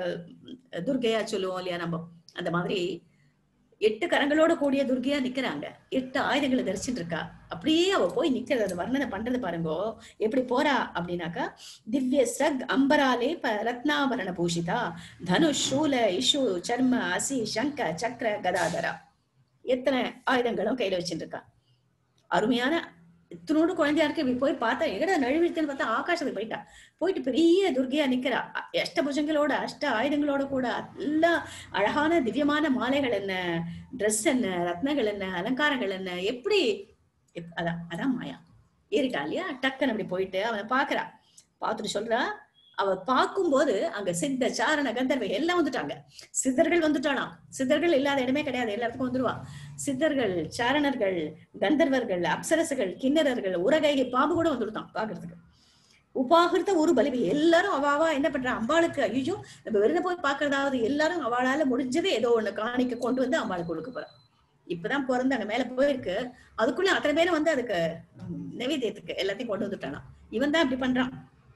துர்கையா சொல்லுவோம் இல்லையா நம்ம அந்த மாதிரி எட்டு கரங்களோட கூடிய துர்கையா நிக்கிறாங்க எட்டு ஆயுதங்களை தரிச்சுட்டு இருக்கா அப்படியே அவ போய் நிக்கிறது அது வர்ணனை பண்றது பாருங்கோ எப்படி போறா அப்படின்னாக்கா திவ்ய சக் அம்பராலே ப ரத்னாபரண பூஷிதா தனுஷ் சூல இஷு சர்ம அசி சங்க சக்கர கதாதரா எத்தனை ஆயுதங்களும் கையில வச்சுட்டு இருக்கா அருமையான இத்தனோடு குழந்தையா இருக்கு இப்படி போய் பார்த்தா எங்கடா நழுவிடுதுன்னு பார்த்தா ஆகாசத்துக்கு போயிட்டா போயிட்டு பெரிய துர்கையா நிக்கிறா அ- அஷ்டபுஜங்களோட அஷ்ட ஆயுதங்களோட கூட எல்லா அழகான திவ்யமான மாலைகள் என்ன ட்ரெஸ் என்ன ரத்னங்கள் என்ன அலங்காரங்கள் என்ன எப்படி எப்- அதான் அதான் மாயா ஏறிட்டா இல்லையா டக்குன்னு அப்படி போயிட்டு அவனை பாக்குறா பார்த்துட்டு சொல்றா அவ பார்க்கும்போது அங்க சித்த சாரண கந்தர்வை எல்லாம் வந்துட்டாங்க சித்தர்கள் வந்துட்டானாம் சித்தர்கள் இல்லாத இடமே கிடையாது எல்லாத்துக்கும் வந்துருவா சித்தர்கள் சாரணர்கள் கந்தர்வர்கள் அப்சரசுகள் கிண்ணறர்கள் உரகைகை பாம்பு கூட வந்துடுதான் பாக்குறதுக்கு உபாகிருத்த ஒரு பலிவி எல்லாரும் அவாவா என்ன பண்றா அம்பாளுக்கு ஐயோ நம்ம வெளில போய் பாக்குறதாவது எல்லாரும் அவளால முடிஞ்சது ஏதோ ஒண்ணு காணிக்க கொண்டு வந்து அம்பாளுக்கு கொடுக்க போறா இப்பதான் பிறந்து அங்க மேல போயிருக்கு அதுக்குள்ள அத்தனை பேரும் வந்து அதுக்கு ம், நைவேத்தியத்துக்கு எல்லாத்தையும் கொண்டு வந்துட்டானா இவன் தான் இப்படி பண்றான்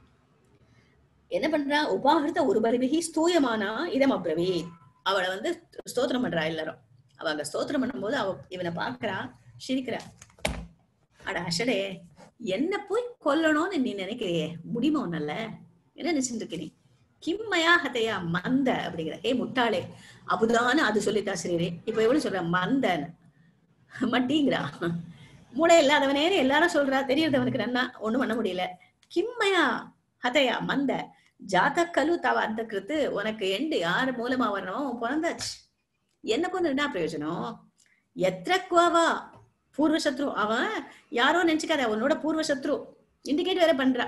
என்ன பண்றா உபாகிருத்த ஒரு பலிவிகி ஸ்தூயமானா இதம் அப்ரவி அவளை வந்து ஸ்தோத்திரம் பண்றா எல்லாரும் அவ அங்க ஸ்தோத்திரம் பண்ணும்போது அவ இவனை பாக்குறா சிரிக்கிறா அட அஷடே என்ன போய் கொல்லணும்னு நீ நினைக்கிறியே முடியுமா உன்னால என்ன நினைச்சுட்டு இருக்க நீ கிம்மையா ஹதையா மந்த அப்படிங்கிற ஏ முட்டாளே அபுதான அது சொல்லித்தா சரி இப்ப எவ்வளவு சொல்ற மந்தன் மட்டிங்கிறா மூளை இல்லாதவனே எல்லாரும் சொல்றா தெரியறது அவனுக்கு நன்னா ஒண்ணும் பண்ண முடியல கிம்மையா ஹதையா மந்த ஜாதக்கலு தவ அந்த கிருத்து உனக்கு எண்டு யாரு மூலமா வரணும் பிறந்தாச்சு என்ன கொண்டு என்ன பிரயோஜனம் எத்திரக்குவாவா பூர்வ சத்ரு அவன் யாரோ நினைச்சுக்காத உன்னோட பூர்வ சத்ரு இண்டிகேட் வேற பண்றா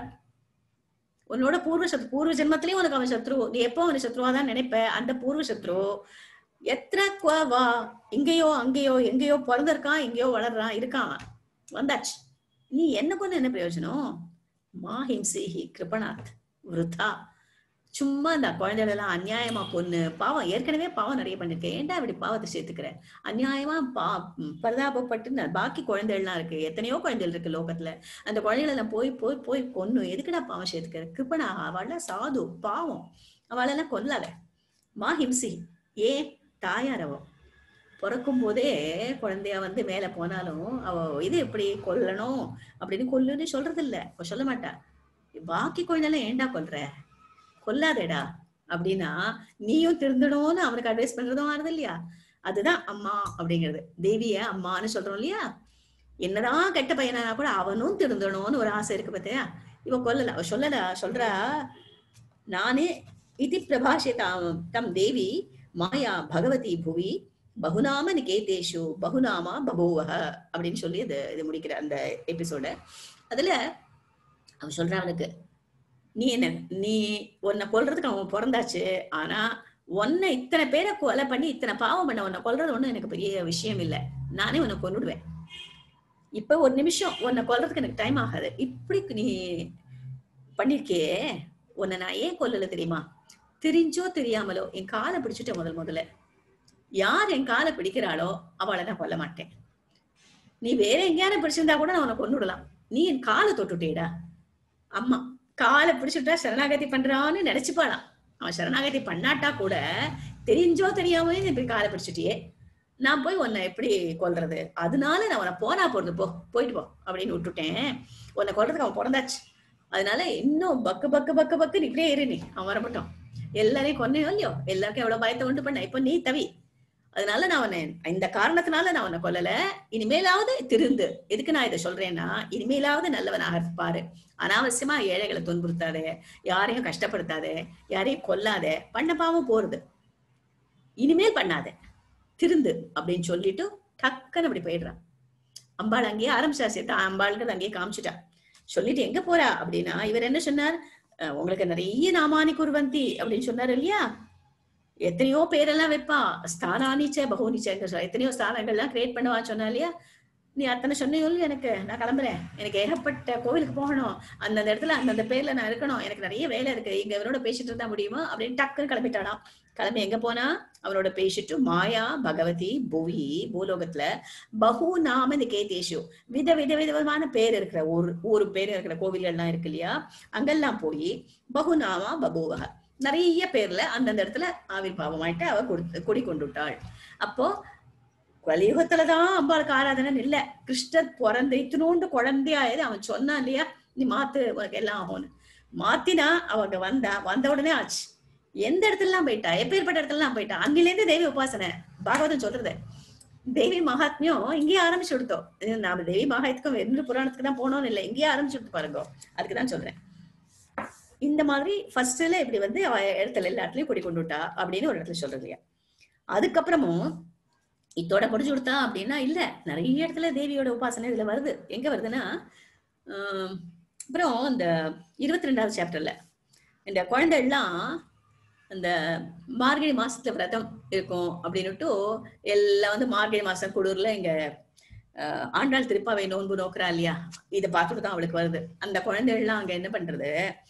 உன்னோட பூர்வ சத்ரு பூர்வ ஜென்மத்திலயும் உனக்கு அவன் சத்ரு நீ எப்போ அவன் சத்ருவா தான் நினைப்ப அந்த பூர்வ சத்ரு எத்திரக்குவா இங்கேயோ அங்கேயோ எங்கேயோ பிறந்திருக்கான் எங்கேயோ வளர்றான் இருக்கான் அவன். வந்தாச்சு நீ என்ன கொண்டு என்ன பிரயோஜனம் மாஹிம்சேஹி கிருபணாத் விருத்தா சும்மா இந்த குழந்தைகள் எல்லாம் அநியாயமா பொண்ணு பாவம் ஏற்கனவே பாவம் நிறைய பண்ணிருக்கேன் ஏன்டா இப்படி பாவத்தை சேர்த்துக்கிற அநியாயமா பா ம், பரிதாபப்பட்டு ந- பாக்கி குழந்தைகள்லாம் இருக்கு எத்தனையோ குழந்தைகள் இருக்கு லோகத்துல அந்த குழந்தைகளை எல்லாம் போய் போய் போய் கொன்னு எதுக்குடா பாவம் சேர்த்துக்கிற கிருப்பனா அவள சாது பாவம் அவளெல்லாம் கொல்லாத மா ஹிம்சி ஏ தாயார் அவ பிறக்கும் போதே குழந்தையா வந்து மேல போனாலும் அவ இது எப்படி கொல்லணும் அப்படின்னு கொல்லுன்னு சொல்றது இல்ல அவ சொல்ல மாட்டா பாக்கி குழந்தைலாம் ஏன்டா கொல்ற கொல்லாதேடா அப்படின்னா நீயும் திருந்தணும்னு அவனுக்கு அட்வைஸ் பண்றதும் ஆறுது இல்லையா அதுதான் அம்மா அப்படிங்கிறது தேவிய அம்மான்னு சொல்றோம் இல்லையா என்னதான் கெட்ட பையனா கூட அவனும் திருந்தணும்னு ஒரு ஆசை இருக்கு பார்த்தியா இவ கொல்லல அவ சொல்லல சொல்றா நானே இதி பிரபாஷிதாம் தம் தேவி மாயா பகவதி புவி பகுநாம நிகேதேஷு பகுநாமா பபூவக அப்படின்னு சொல்லி இது இது முடிக்கிற அந்த எபிசோட அதுல அவன் சொல்றான் அவனுக்கு நீ என்ன நீ உன்னை கொல்றதுக்கு அவன் பிறந்தாச்சு ஆனா உன்னை இத்தனை பேரை கொலை பண்ணி இத்தனை பாவம் பண்ண உன்னை கொல்றது ஒண்ணும் எனக்கு பெரிய விஷயம் இல்ல நானே உன்னை கொன்னுடுவேன் இப்ப ஒரு நிமிஷம் உன்னை கொல்றதுக்கு எனக்கு டைம் ஆகாது இப்படி நீ பண்ணிருக்கே உன்னை நான் ஏன் கொல்லல தெரியுமா தெரிஞ்சோ தெரியாமலோ என் காலை பிடிச்சிட்டேன் முதல் முதல்ல யார் என் காலை பிடிக்கிறாளோ அவளை நான் கொல்ல மாட்டேன் நீ வேற எங்கேயான பிடிச்சிருந்தா கூட நான் உன்னை கொன்னுடலாம் நீ என் காலை தொட்டுட்டேடா அம்மா காலை பிடிச்சிட்டா சரணாகதி பண்றான்னு நினைச்சுப்பாளாம் அவன் சரணாகதி பண்ணாட்டா கூட தெரிஞ்சோ தெரியாமலே நீ இப்படி காலை பிடிச்சிட்டியே நான் போய் உன்னை எப்படி கொல்றது அதனால நான் உன்னை போனா போறது போ போயிட்டு போ அப்படின்னு விட்டுட்டேன் உன்னை கொல்றதுக்கு அவன் பிறந்தாச்சு அதனால இன்னும் பக்கு பக்கு பக்கு பக்கு இப்படியே இரு நீ அவன் வரமாட்டான் எல்லாரையும் கொன்னையோ இல்லையோ எல்லாருக்கும் எவ்வளவு பயத்தை உண்டு பண்ண இப்போ நீ தவி அதனால நான் உன்னை இந்த காரணத்தினால நான் உன்னை கொல்லல இனிமேலாவது திருந்து எதுக்கு நான் இதை சொல்றேன்னா இனிமேலாவது நல்லவனாக பாரு அனாவசியமா ஏழைகளை துன்புறுத்தாதே யாரையும் கஷ்டப்படுத்தாதே யாரையும் கொல்லாதே பண்ண பாவம் போறது இனிமேல் பண்ணாத திருந்து அப்படின்னு சொல்லிட்டு டக்குன்னு அப்படி போயிடுறான் அம்பாள் அங்கேயே ஆரம்பிச்சா சேர்த்தா அம்பாளுக்கு அங்கேயே காமிச்சிட்டா சொல்லிட்டு எங்க போறா அப்படின்னா இவர் என்ன சொன்னார் அஹ் உங்களுக்கு நிறைய நாமானி குருவந்தி அப்படின்னு சொன்னாரு இல்லையா எத்தனையோ பேரெல்லாம் வைப்பா ஸ்தானானிச்ச பகோனிச்ச எத்தனையோ ஸ்தானங்கள்லாம் கிரியேட் பண்ணவா சொன்னா இல்லையா நீ அத்தனை சொன்னையோ இல்லையா எனக்கு நான் கிளம்புறேன் எனக்கு ஏகப்பட்ட கோவிலுக்கு போகணும் அந்தந்த இடத்துல அந்தந்த பேர்ல நான் இருக்கணும் எனக்கு நிறைய வேலை இருக்கு இங்க இவரோட பேசிட்டு இருந்தா முடியுமா அப்படின்னு டக்குன்னு கிளம்பிட்டானாம் கிளம்பி எங்க போனா அவனோட பேசிட்டு மாயா பகவதி புவி பூலோகத்துல பகு நாம நிகேதேஷு வித வித விதமான பேர் இருக்கிற ஊர் ஊரு பேர் இருக்கிற கோவில்கள்லாம் இருக்கு இல்லையா அங்கெல்லாம் போய் பகுநாமா பபுவக நிறைய பேர்ல அந்தந்த இடத்துல ஆவிர்வாவமாயிட்டு அவ கொடுத்து குடி கொண்டுட்டாள் அப்போ கலியுகத்துலதான் அம்பாளுக்கு ஆராதனை இல்ல கிருஷ்ணர் பிறந்த இத்தினோண்டு குழந்தையாயது அவன் சொன்னான் இல்லையா நீ மாத்து உனக்கு எல்லாம் ஆகும்னு மாத்தினா அவங்க வந்தா வந்த உடனே ஆச்சு எந்த இடத்துலலாம் போயிட்டா எப்பேற்பட்ட இடத்துலலாம் போயிட்டா அங்கில இருந்து தேவி உபாசனை பாகவதம் சொல்றது தேவி மகாத்மியம் இங்கேயே ஆரம்பிச்சு கொடுத்தோம் இது நாம தேவி மகாத்க்கும் வெறும் புராணத்துக்கு தான் போனோம்னு இல்லை இங்கேயே ஆரம்பிச்சு கொடுத்து பாருங்க அதுக்கு தான் சொல்றேன் இந்த மாதிரி ஃபர்ஸ்ட்ல இப்படி வந்து அவ இடத்துல எல்லா இடத்துலயும் குடி கொண்டு விட்டா அப்படின்னு ஒரு இடத்துல சொல்றது இல்லையா அதுக்கப்புறமும் இதோட முடிஞ்சு கொடுத்தா அப்படின்னா இல்ல நிறைய இடத்துல தேவியோட உபாசனை இதுல வருது எங்க வருதுன்னா ஆஹ் அப்புறம் இந்த இருபத்தி ரெண்டாவது சாப்டர்ல இந்த குழந்தைகள்லாம் இந்த மார்கழி மாசத்துல விரதம் இருக்கும் அப்படின்னுட்டு எல்லாம் வந்து மார்கழி மாசம் குளிர்ல இங்க ஆஹ் ஆண்டாள் திருப்பாவை நோன்பு நோக்குறா இல்லையா இதை பார்த்துட்டு தான் அவளுக்கு வருது அந்த குழந்தைகள்லாம் அங்க என்ன பண்றது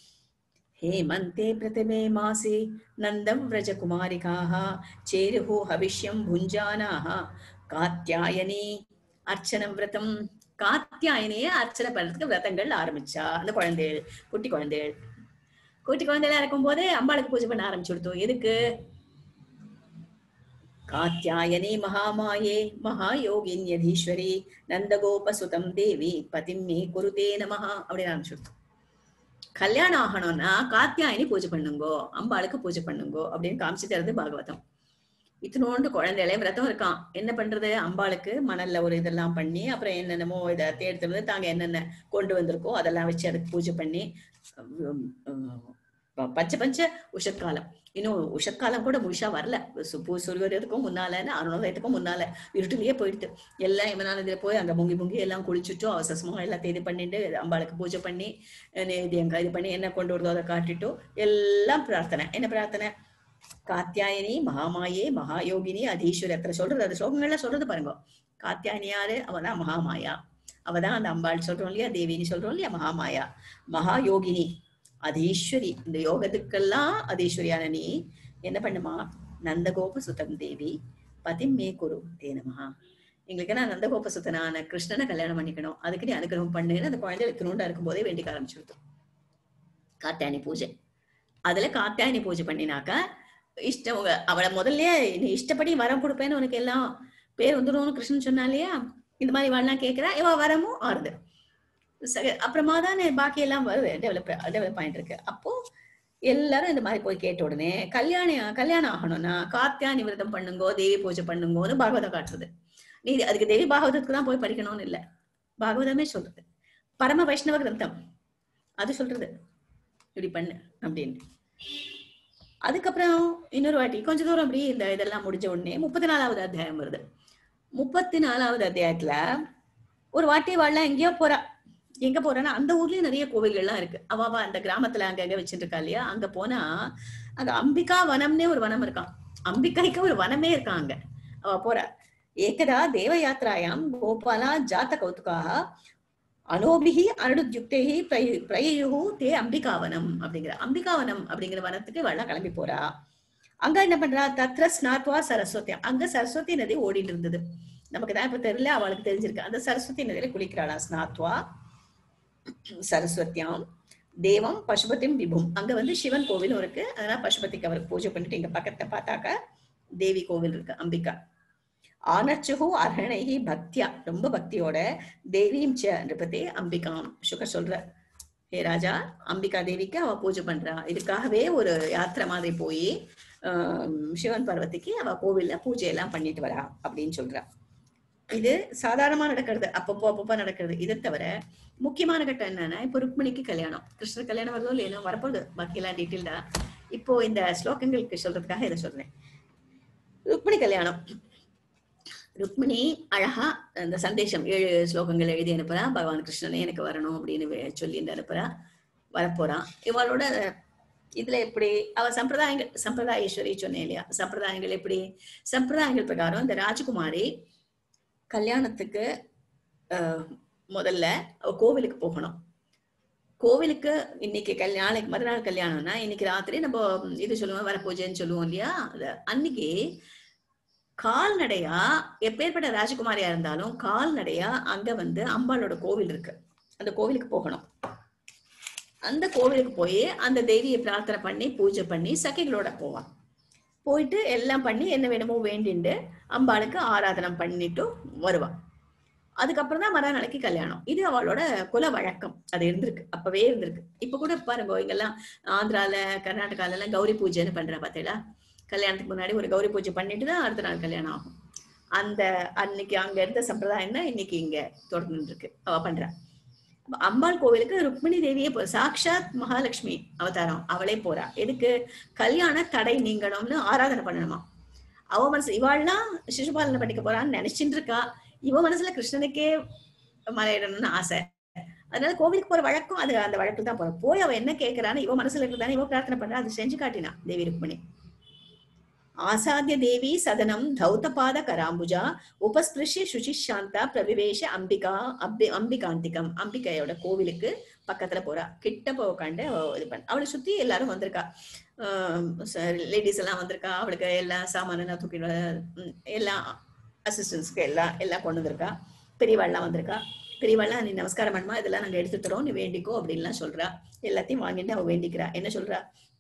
हेमन्ते प्रथमे मासे नन्दं व्रजकुमारिकाः चेरुः हविष्यं भुञ्जानाः காத்தியாயனி அர்ச்சனம் விரதம் காத்தியாயனியே அர்ச்சனை பண்றதுக்கு விரதங்கள் ஆரம்பிச்சா அந்த குழந்தைகள் குட்டி குழந்தைகள் குட்டி குழந்தைகளா இருக்கும் போதே அம்பாளுக்கு பூஜை பண்ண ஆரம்பிச்சு கொடுத்தோம் எதுக்கு காத்தியாயனி மகாமாயே மகாயோகின்யதீஸ்வரி நந்தகோபசுதம் தேவி பதிம்மே குருதே நமஹா அப்படின்னு ஆரம்பிச்சு கொடுத்தோம் கல்யாணம் ஆகணும்னா காத்தியாயினி பூஜை பண்ணுங்கோ அம்பாளுக்கு பூஜை பண்ணுங்கோ அப்படின்னு காமிச்சு தருது பாகவதம் இத்தினோண்டு குழந்தைகளே விரதம் இருக்கான் என்ன பண்றது அம்பாளுக்கு மணல்ல ஒரு இதெல்லாம் பண்ணி அப்புறம் என்னென்னமோ இதை தேர்த்து வந்து தாங்க என்னென்ன கொண்டு வந்திருக்கோ அதெல்லாம் வச்சு அதுக்கு பூஜை பண்ணி உம், உம், பச்சை பச்சை உஷத்காலம் இன்னும் உஷத்காலம் கூட முழுசா வரல சு- பூ சூரியத்துக்கும் முன்னால அருணோதயத்துக்கும் முன்னால இருட்டுலயே போயிடுது எல்லாம் இவனால இதுல போய் அங்க முங்கி முங்கி எல்லாம் குளிச்சுட்டோ அவசரமா எல்லாத்தையும் இது பண்ணிட்டு அம்பாளுக்கு பூஜை பண்ணி நேதியங்க இது பண்ணி என்ன கொண்டு வருதோ அதை காட்டிட்டோ எல்லாம் பிரார்த்தனை என்ன பிரார்த்தனை காத்தியாயனி மகாமாயே மகாயோகினி அதீஸ்வரி அத்தனை சொல்றது அது ஸ்லோகங்கள்ல சொல்றது பாருங்க காத்தியாயனி யாரு அவதான் மகாமாயா அவதான் அந்த அம்பாள் சொல்றோம் இல்லையா தேவின்னு சொல்றோம் இல்லையா மகாமாயா மகாயோகினி அதீஸ்வரி இந்த யோகத்துக்கெல்லாம் அதீஸ்வரியான நீ என்ன பண்ணுமா நந்தகோப சுதம் தேவி பதிமே குரு தே நமஹா எங்களுக்கு நான் நந்தகோப சுத்தனான கிருஷ்ணனை கல்யாணம் பண்ணிக்கணும் அதுக்கு நீ அனுகிரகம் பண்ணுன்னு அந்த குழந்தை திருண்டா இருக்கும் போதே வேண்டிக்க ஆரம்பிச்சுடுது காத்தாயனி பூஜை அதுல காத்தாயனி பூஜை பண்ணினாக்கா இஷ்டம் உங்க- அவளை முதல்லயே நீ இஷ்டப்படி வரம் கொடுப்பேன்னு உனக்கு எல்லாம் பேர் வந்துடும் கிருஷ்ணன் சொன்னா இல்லையா இந்த மாதிரி வாழலாம் கேட்கிறா இவ வரமும் ஆறுது சக- அப்புறமா தானே பாக்கி எல்லாம் வருது டெவலப் டெவலப் ஆயிட்டு இருக்கு அப்போ எல்லாரும் இந்த மாதிரி போய் கேட்ட உடனே கல்யாணம் கல்யாணம் ஆகணும்னா காத்தியானி விரதம் பண்ணுங்கோ தேவி பூஜை பண்ணுங்கோன்னு பாகவதம் காட்டுறது நீ அதுக்கு தேவி பாகவதத்துக்கு தான் போய் படிக்கணும்னு இல்ல பாகவதமே சொல்றது பரம வைஷ்ணவ கிரந்தம் அது சொல்றது இப்படி பண்ணு அப்படின்னு அதுக்கப்புறம் இன்னொரு வாட்டி கொஞ்ச தூரம் அப்படி இந்த இதெல்லாம் முடிஞ்ச உடனே முப்பத்தி நாலாவது அத்தியாயம் வருது முப்பத்தி நாலாவது அத்தியாயத்துல ஒரு வாட்டி வாழலாம் எங்கேயோ போறா எங்க போறான்னா அந்த ஊர்லயும் நிறைய கோவில்கள்லாம் இருக்கு அவ அவ அந்த கிராமத்துல அங்கங்க வச்சுட்டு இருக்கா இல்லையா அங்க போனா அங்க அம்பிகா வனம்னே ஒரு வனம் இருக்கான் அம்பிகைக்கு ஒரு வனமே இருக்கான் அங்க அவ போறா ஏகதா தேவ யாத்ராயாம் கோபாலா ஜாத்த கௌதுகாக அனோபிகி அனுடுத்யுக்தேகி பிரயு தே அம்பிகாவனம் அப்படிங்கிற அம்பிகாவனம் அப்படிங்கிற வனத்துக்கு வெள்ளம் கிளம்பி போறா அங்க என்ன பண்றா தத்ர ஸ்நாத்வா சரஸ்வதி அங்க சரஸ்வதி நதி ஓடிட்டு இருந்தது நமக்கு தான் இப்ப தெரியல அவளுக்கு தெரிஞ்சிருக்கு அந்த சரஸ்வதி நதியில குளிக்கிறாளா ஸ்நாத்வா சரஸ்வத்தியாம் தேவம் பசுபதிம் விபும் அங்க வந்து சிவன் கோவிலும் இருக்கு அதனால பசுபதிக்கு அவருக்கு பூஜை பண்ணிட்டு இங்க பக்கத்துல பார்த்தாக்க தேவி கோவில் இருக்கு அம்பிகா ஆனச்சுகு அர்ஹணைகி பக்தியா ரொம்ப பக்தியோட தேவியும் ச நிருபதே அம்பிகாம் சுகர் சொல்ற ஹே ராஜா அம்பிகா தேவிக்கு அவ பூஜை பண்றா இதுக்காகவே ஒரு யாத்திரை மாதிரி போய் சிவன் பார்வதிக்கு அவ கோவில்ல பூஜை எல்லாம் பண்ணிட்டு வரா அப்படின்னு சொல்றா இது சாதாரணமா நடக்கிறது அப்பப்போ அப்பப்போ நடக்கிறது இதை தவிர முக்கியமான கட்டம் என்னன்னா இப்போ ருக்மிணிக்கு கல்யாணம் கிருஷ்ணர் கல்யாணம் வருதோ இல்லையோ வரப்போகுது பாக்கி எல்லாம் டீட்டெயில்டா இப்போ இந்த ஸ்லோகங்களுக்கு சொல்றதுக்காக இதை சொல்றேன் ருக்மிணி கல்யாணம் ருக்மிணி அழகா அந்த சந்தேஷம் ஏழு ஸ்லோகங்கள் எழுதி அனுப்புறா பகவான் கிருஷ்ணனே எனக்கு வரணும் அப்படின்னு வே- சொல்லி அனுப்புறா வரப்போறான் இவளோட இதுல எப்படி அவ சம்பிரதாயங்கள் சம்பிரதாயேஸ்வரி சொன்னேன் இல்லையா சம்பிரதாயங்கள் எப்படி சம்பிரதாயங்கள் பிரகாரம் இந்த ராஜகுமாரி கல்யாணத்துக்கு அஹ், முதல்ல அவ கோவிலுக்கு போகணும் கோவிலுக்கு இன்னைக்கு கல்யாணம் நாளைக்கு மறுநாள் கல்யாணம்னா இன்னைக்கு ராத்திரி நம்ம இது சொல்லுவோம் வர பூஜைன்னு சொல்லுவோம் இல்லையா அது அன்னைக்கு கால்நடையா எப்பேற்பட்ட ராஜகுமாரியா இருந்தாலும் கால்நடையா அங்க வந்து அம்பாளோட கோவில் இருக்கு அந்த கோவிலுக்கு போகணும் அந்த கோவிலுக்கு போய் அந்த தேவியை பிரார்த்தனை பண்ணி பூஜை பண்ணி சഖിகளோட போவான் போயிட்டு எல்லாம் பண்ணி என்ன வேணுமோ வேண்டிண்டு அம்பாளுக்கு ஆராதனம் பண்ணிட்டு வருவான் அதுக்கப்புறம் தான் மறுநாளைக்கு கல்யாணம் இது அவளோட குல வழக்கம் அது இருந்திருக்கு அப்பவே இருந்திருக்கு இப்ப கூட பாருங்க இங்கெல்லாம் ஆந்திரால கர்நாடகால எல்லாம் கௌரி பூஜைன்னு பண்றா பார்த்தீங்களா கல்யாணத்துக்கு முன்னாடி ஒரு கௌரி பூஜை பண்ணிட்டு தான் அடுத்த நாள் கல்யாணம் ஆகும் அந்த அன்னைக்கு அங்க இருந்த சம்பிரதாயம் தான் இன்னைக்கு இங்க தொடர்ந்து இருக்கு அவ பண்றா அப்ப அம்பாள் கோவிலுக்கு ருக்மிணி தேவியே போ சாக்ஷாத் மகாலட்சுமி அவதாரம் அவளே போறா எதுக்கு கல்யாண தடை நீங்கணும்னு ஆராதனை பண்ணணுமா அவ மனசு இவாள்லாம் சிசுபாலனை பண்ணிக்க போறான்னு நினைச்சிட்டு இருக்கா இவ மனசுல கிருஷ்ணனுக்கே மலையிடணும்னு ஆசை அதனால கோவிலுக்கு போற வழக்கம் அது அந்த வழக்கு தான் போற போய் அவ என்ன கேட்கறான்னு இவ மனசுல இருக்கிறதானே இவ பிரார்த்தனை பண்றா அது செஞ்சு காட்டினா தேவி ருக்மிணி ஆசாத்திய தேவி சதனம் தௌதபாத கராம்புஜா உபஸ்பிருஷ்ய சுச்சிஷாந்தா பிரவிவேஷ அம்பிகா அம்பி அம்பிகாந்திகம் அம்பிகையோட கோவிலுக்கு பக்கத்துல போறா கிட்ட போ உட்காந்து இது பண்ண அவளை சுத்தி எல்லாரும் வந்திருக்கா லேடிஸ் எல்லாம் வந்திருக்கா அவளுக்கு எல்லா சாமானெல்லாம் தூக்கிட்டு வர- ம், எல்லா அசிஸ்டன்ஸ்க்கு எல்லாம் எல்லாம் கொண்டு வந்திருக்கா பெரியவாள்லாம் வந்திருக்கா பெரியவாள்லாம் நீ நமஸ்காரம் பண்ணுமா இதெல்லாம் நாங்க எடுத்து தரோம் நீ வேண்டிக்கோ அப்படின்லாம் சொல்றா எல்லாத்தையும் வாங்கிட்டு அவ வேண்டிக்கிறா என்ன சொல்றா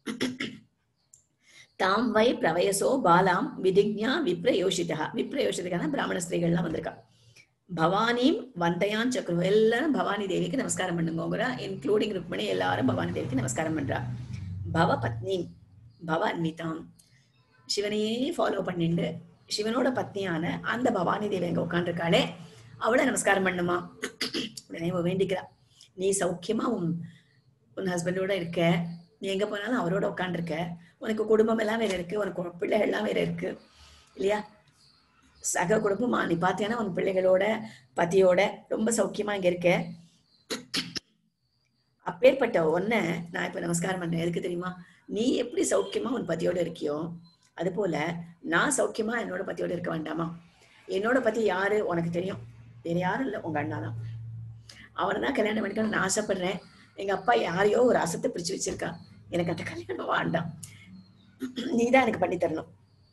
தாம் வை பிரவயசோ பாலாம் விதிக்ஞா விப்ரயோஷிதா விப்ரயோஷிதா பிராமண ஸ்திரீகள்லாம் வந்திருக்கா பவானியும் வந்தயான் சக்கரம் எல்லாரும் பவானி தேவிக்கு நமஸ்காரம் பண்ணுங்கோங்கிறா இன்க்ளூடிங் ருக்மணி எல்லாரும் பவானி தேவிக்கு நமஸ்காரம் பண்றா பவ பத்னி பவ அன்விதாம் சிவனையே ஃபாலோ பண்ணிண்டு சிவனோட பத்னியான அந்த பவானி தேவி அங்க உட்காந்துருக்காளே அவளை நமஸ்காரம் பண்ணுமா உடனே அவ வேண்டிக்கிறா நீ சௌக்கியமா உன் உன் ஹஸ்பண்டோட இருக்க நீ எங்க போனாலும் அவரோட உட்காந்துருக்க உனக்கு குடும்பம் எல்லாம் வேற இருக்கு உனக்கு பிள்ளைகள் எல்லாம் வேற இருக்கு இல்லையா சக குடும்பமா நீ பாத்தியானா உன் பிள்ளைகளோட பத்தியோட ரொம்ப சௌக்கியமா இங்க இருக்க அப்பேற்பட்ட ஒன்ன நான் இப்ப நமஸ்காரம் பண்றேன் எதுக்கு தெரியுமா நீ எப்படி சௌக்கியமா உன் பத்தியோட இருக்கியோ அது போல நான் சௌக்கியமா என்னோட பத்தியோட இருக்க வேண்டாமா என்னோட பத்தி யாரு உனக்கு தெரியும் வேற யாரும் இல்ல உங்க அண்ணா தான் அவனை தான் கல்யாணம் பண்ணிக்கணும்னு நான் ஆசைப்படுறேன் எங்க அப்பா யாரையோ ஒரு ஆசத்தை பிரிச்சு வச்சிருக்கா எனக்கு அந்த கல்யாணம் வேண்டாம் நீதான் எனக்கு பண்ணி தரணும்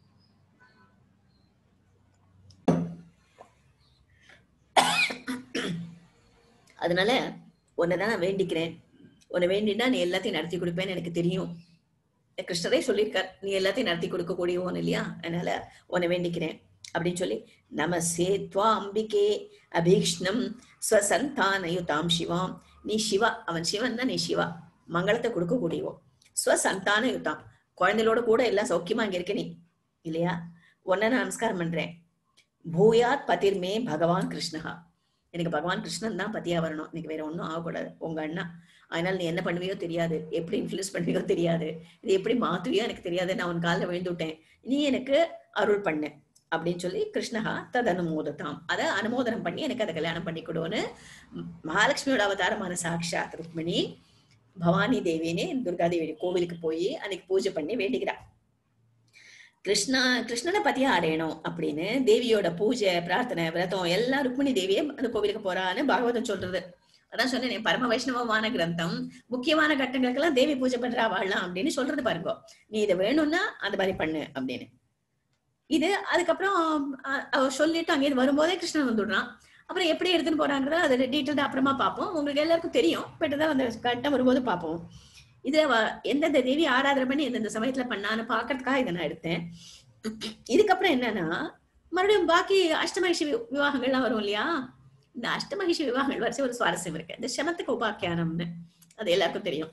அதனால உன்னைதான் நான் வேண்டிக்கிறேன் உன்னை வேண்டினா நீ எல்லாத்தையும் நடத்தி கொடுப்பேன்னு எனக்கு தெரியும் கிருஷ்ணரே சொல்லியிருக்கார் நீ எல்லாத்தையும் நடத்தி கொடுக்க கூடியவன் இல்லையா அதனால உன்னை வேண்டிக்கிறேன் அப்படின்னு சொல்லி நமசே துவா அம்பிகே அபீக்ஷ்ணம் ஸ்வசந்தானயுதாம் சிவாம் நீ சிவா அவன் சிவன் தான் நீ சிவா மங்களத்தை கொடுக்க கூடியவோ ஸ்வசந்தான யுத்தாம் குழந்தைகளோட கூட எல்லாம் சௌக்கியமா இங்க இருக்க நீ இல்லையா உன்னை நான் நமஸ்காரம் பண்றேன் பூயாத் பதிர்மே பகவான் கிருஷ்ணஹா எனக்கு பகவான் கிருஷ்ணன் தான் பத்தியா வரணும் எனக்கு வேற ஒன்றும் ஆகக்கூடாது உங்க அண்ணா அதனால நீ என்ன பண்ணுவியோ தெரியாது எப்படி இன்ஃபுளுஸ் பண்ணுவியோ தெரியாது இது எப்படி மாத்துவியோ எனக்கு தெரியாது நான் உன் காலில் விழுந்துட்டேன் நீ எனக்கு அருள் பண்ணு அப்படின்னு சொல்லி கிருஷ்ணஹா தத் அனுமோதத்தாம் அதை அனுமோதனம் பண்ணி எனக்கு அதை கல்யாணம் பண்ணி கொடுன்னு மகாலட்சுமியோட அவதாரமான சாக்ஷாத் ருக்மிணி பவானி தேவினே துர்காதேவி கோவிலுக்கு போய் அன்னைக்கு பூஜை பண்ணி வேண்டிக்கிறா கிருஷ்ணா கிருஷ்ணனை பத்தியா அடையணும் அப்படின்னு தேவியோட பூஜை பிரார்த்தனை விரதம் எல்லாம் ருக்மிணி தேவியே அந்த கோவிலுக்கு போறான்னு பாகவதம் சொல்றது அதான் சொன்னேன் பரம வைஷ்ணவமான கிரந்தம் முக்கியமான கட்டங்களுக்கெல்லாம் தேவி பூஜை பண்றா வாழலாம் அப்படின்னு சொல்றது பாருங்க நீ இதை வேணும்னா அந்த மாதிரி பண்ணு அப்படின்னு இது அதுக்கப்புறம் அஹ், அவ சொல்லிட்டு அங்கேயிருந்து வரும்போதே கிருஷ்ணன் வந்துடுறான் அப்புறம் எப்படி எடுத்துன்னு போறாங்கிறத அது டீட்டெயில்டா அப்புறமா பார்ப்போம் உங்களுக்கு எல்லாருக்கும் தெரியும் பட் தான் அந்த கட்டம் வரும்போது பார்ப்போம் இது அவ எந்தெந்த தேவி ஆராதனை பண்ணி எந்தெந்த சமயத்துல பண்ணான்னு பாக்குறதுக்காக இதை நான் எடுத்தேன் இதுக்கப்புறம் என்னன்னா மறுபடியும் பாக்கி அஷ்டமகிஷி வி- விவாகங்கள்லாம் வரும் இல்லையா இந்த அஷ்டமகிஷி விவாகங்கள் வரிசை ஒரு சுவாரஸ்யம் இருக்கு இந்த சமத்துக்கு உபாக்கியானம்னு அது எல்லாருக்கும் தெரியும்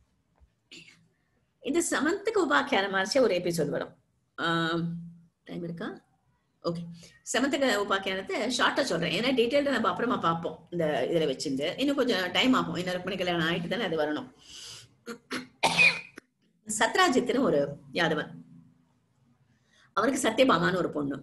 இந்த சமந்தக உபாக்கியானம் மாதிரி ஒரு எபிசோட் வரும் டைம் இருக்கா ஓகே சமந்தக உபாக்கியானத்தை ஷார்ட்டா சொல்றேன் ஏன்னா டீட்டெயில்டா நம்ம அப்புறமா பார்ப்போம் இந்த இதுல வச்சிருந்து இன்னும் கொஞ்சம் டைம் ஆகும் இன்னொரு மணி கல்யாணம் ஆயிட்டு தானே அது வரணும் சத்ராஜித்னு ஒரு யாதவன் அவனுக்கு சத்யபாமான்னு ஒரு பொண்ணு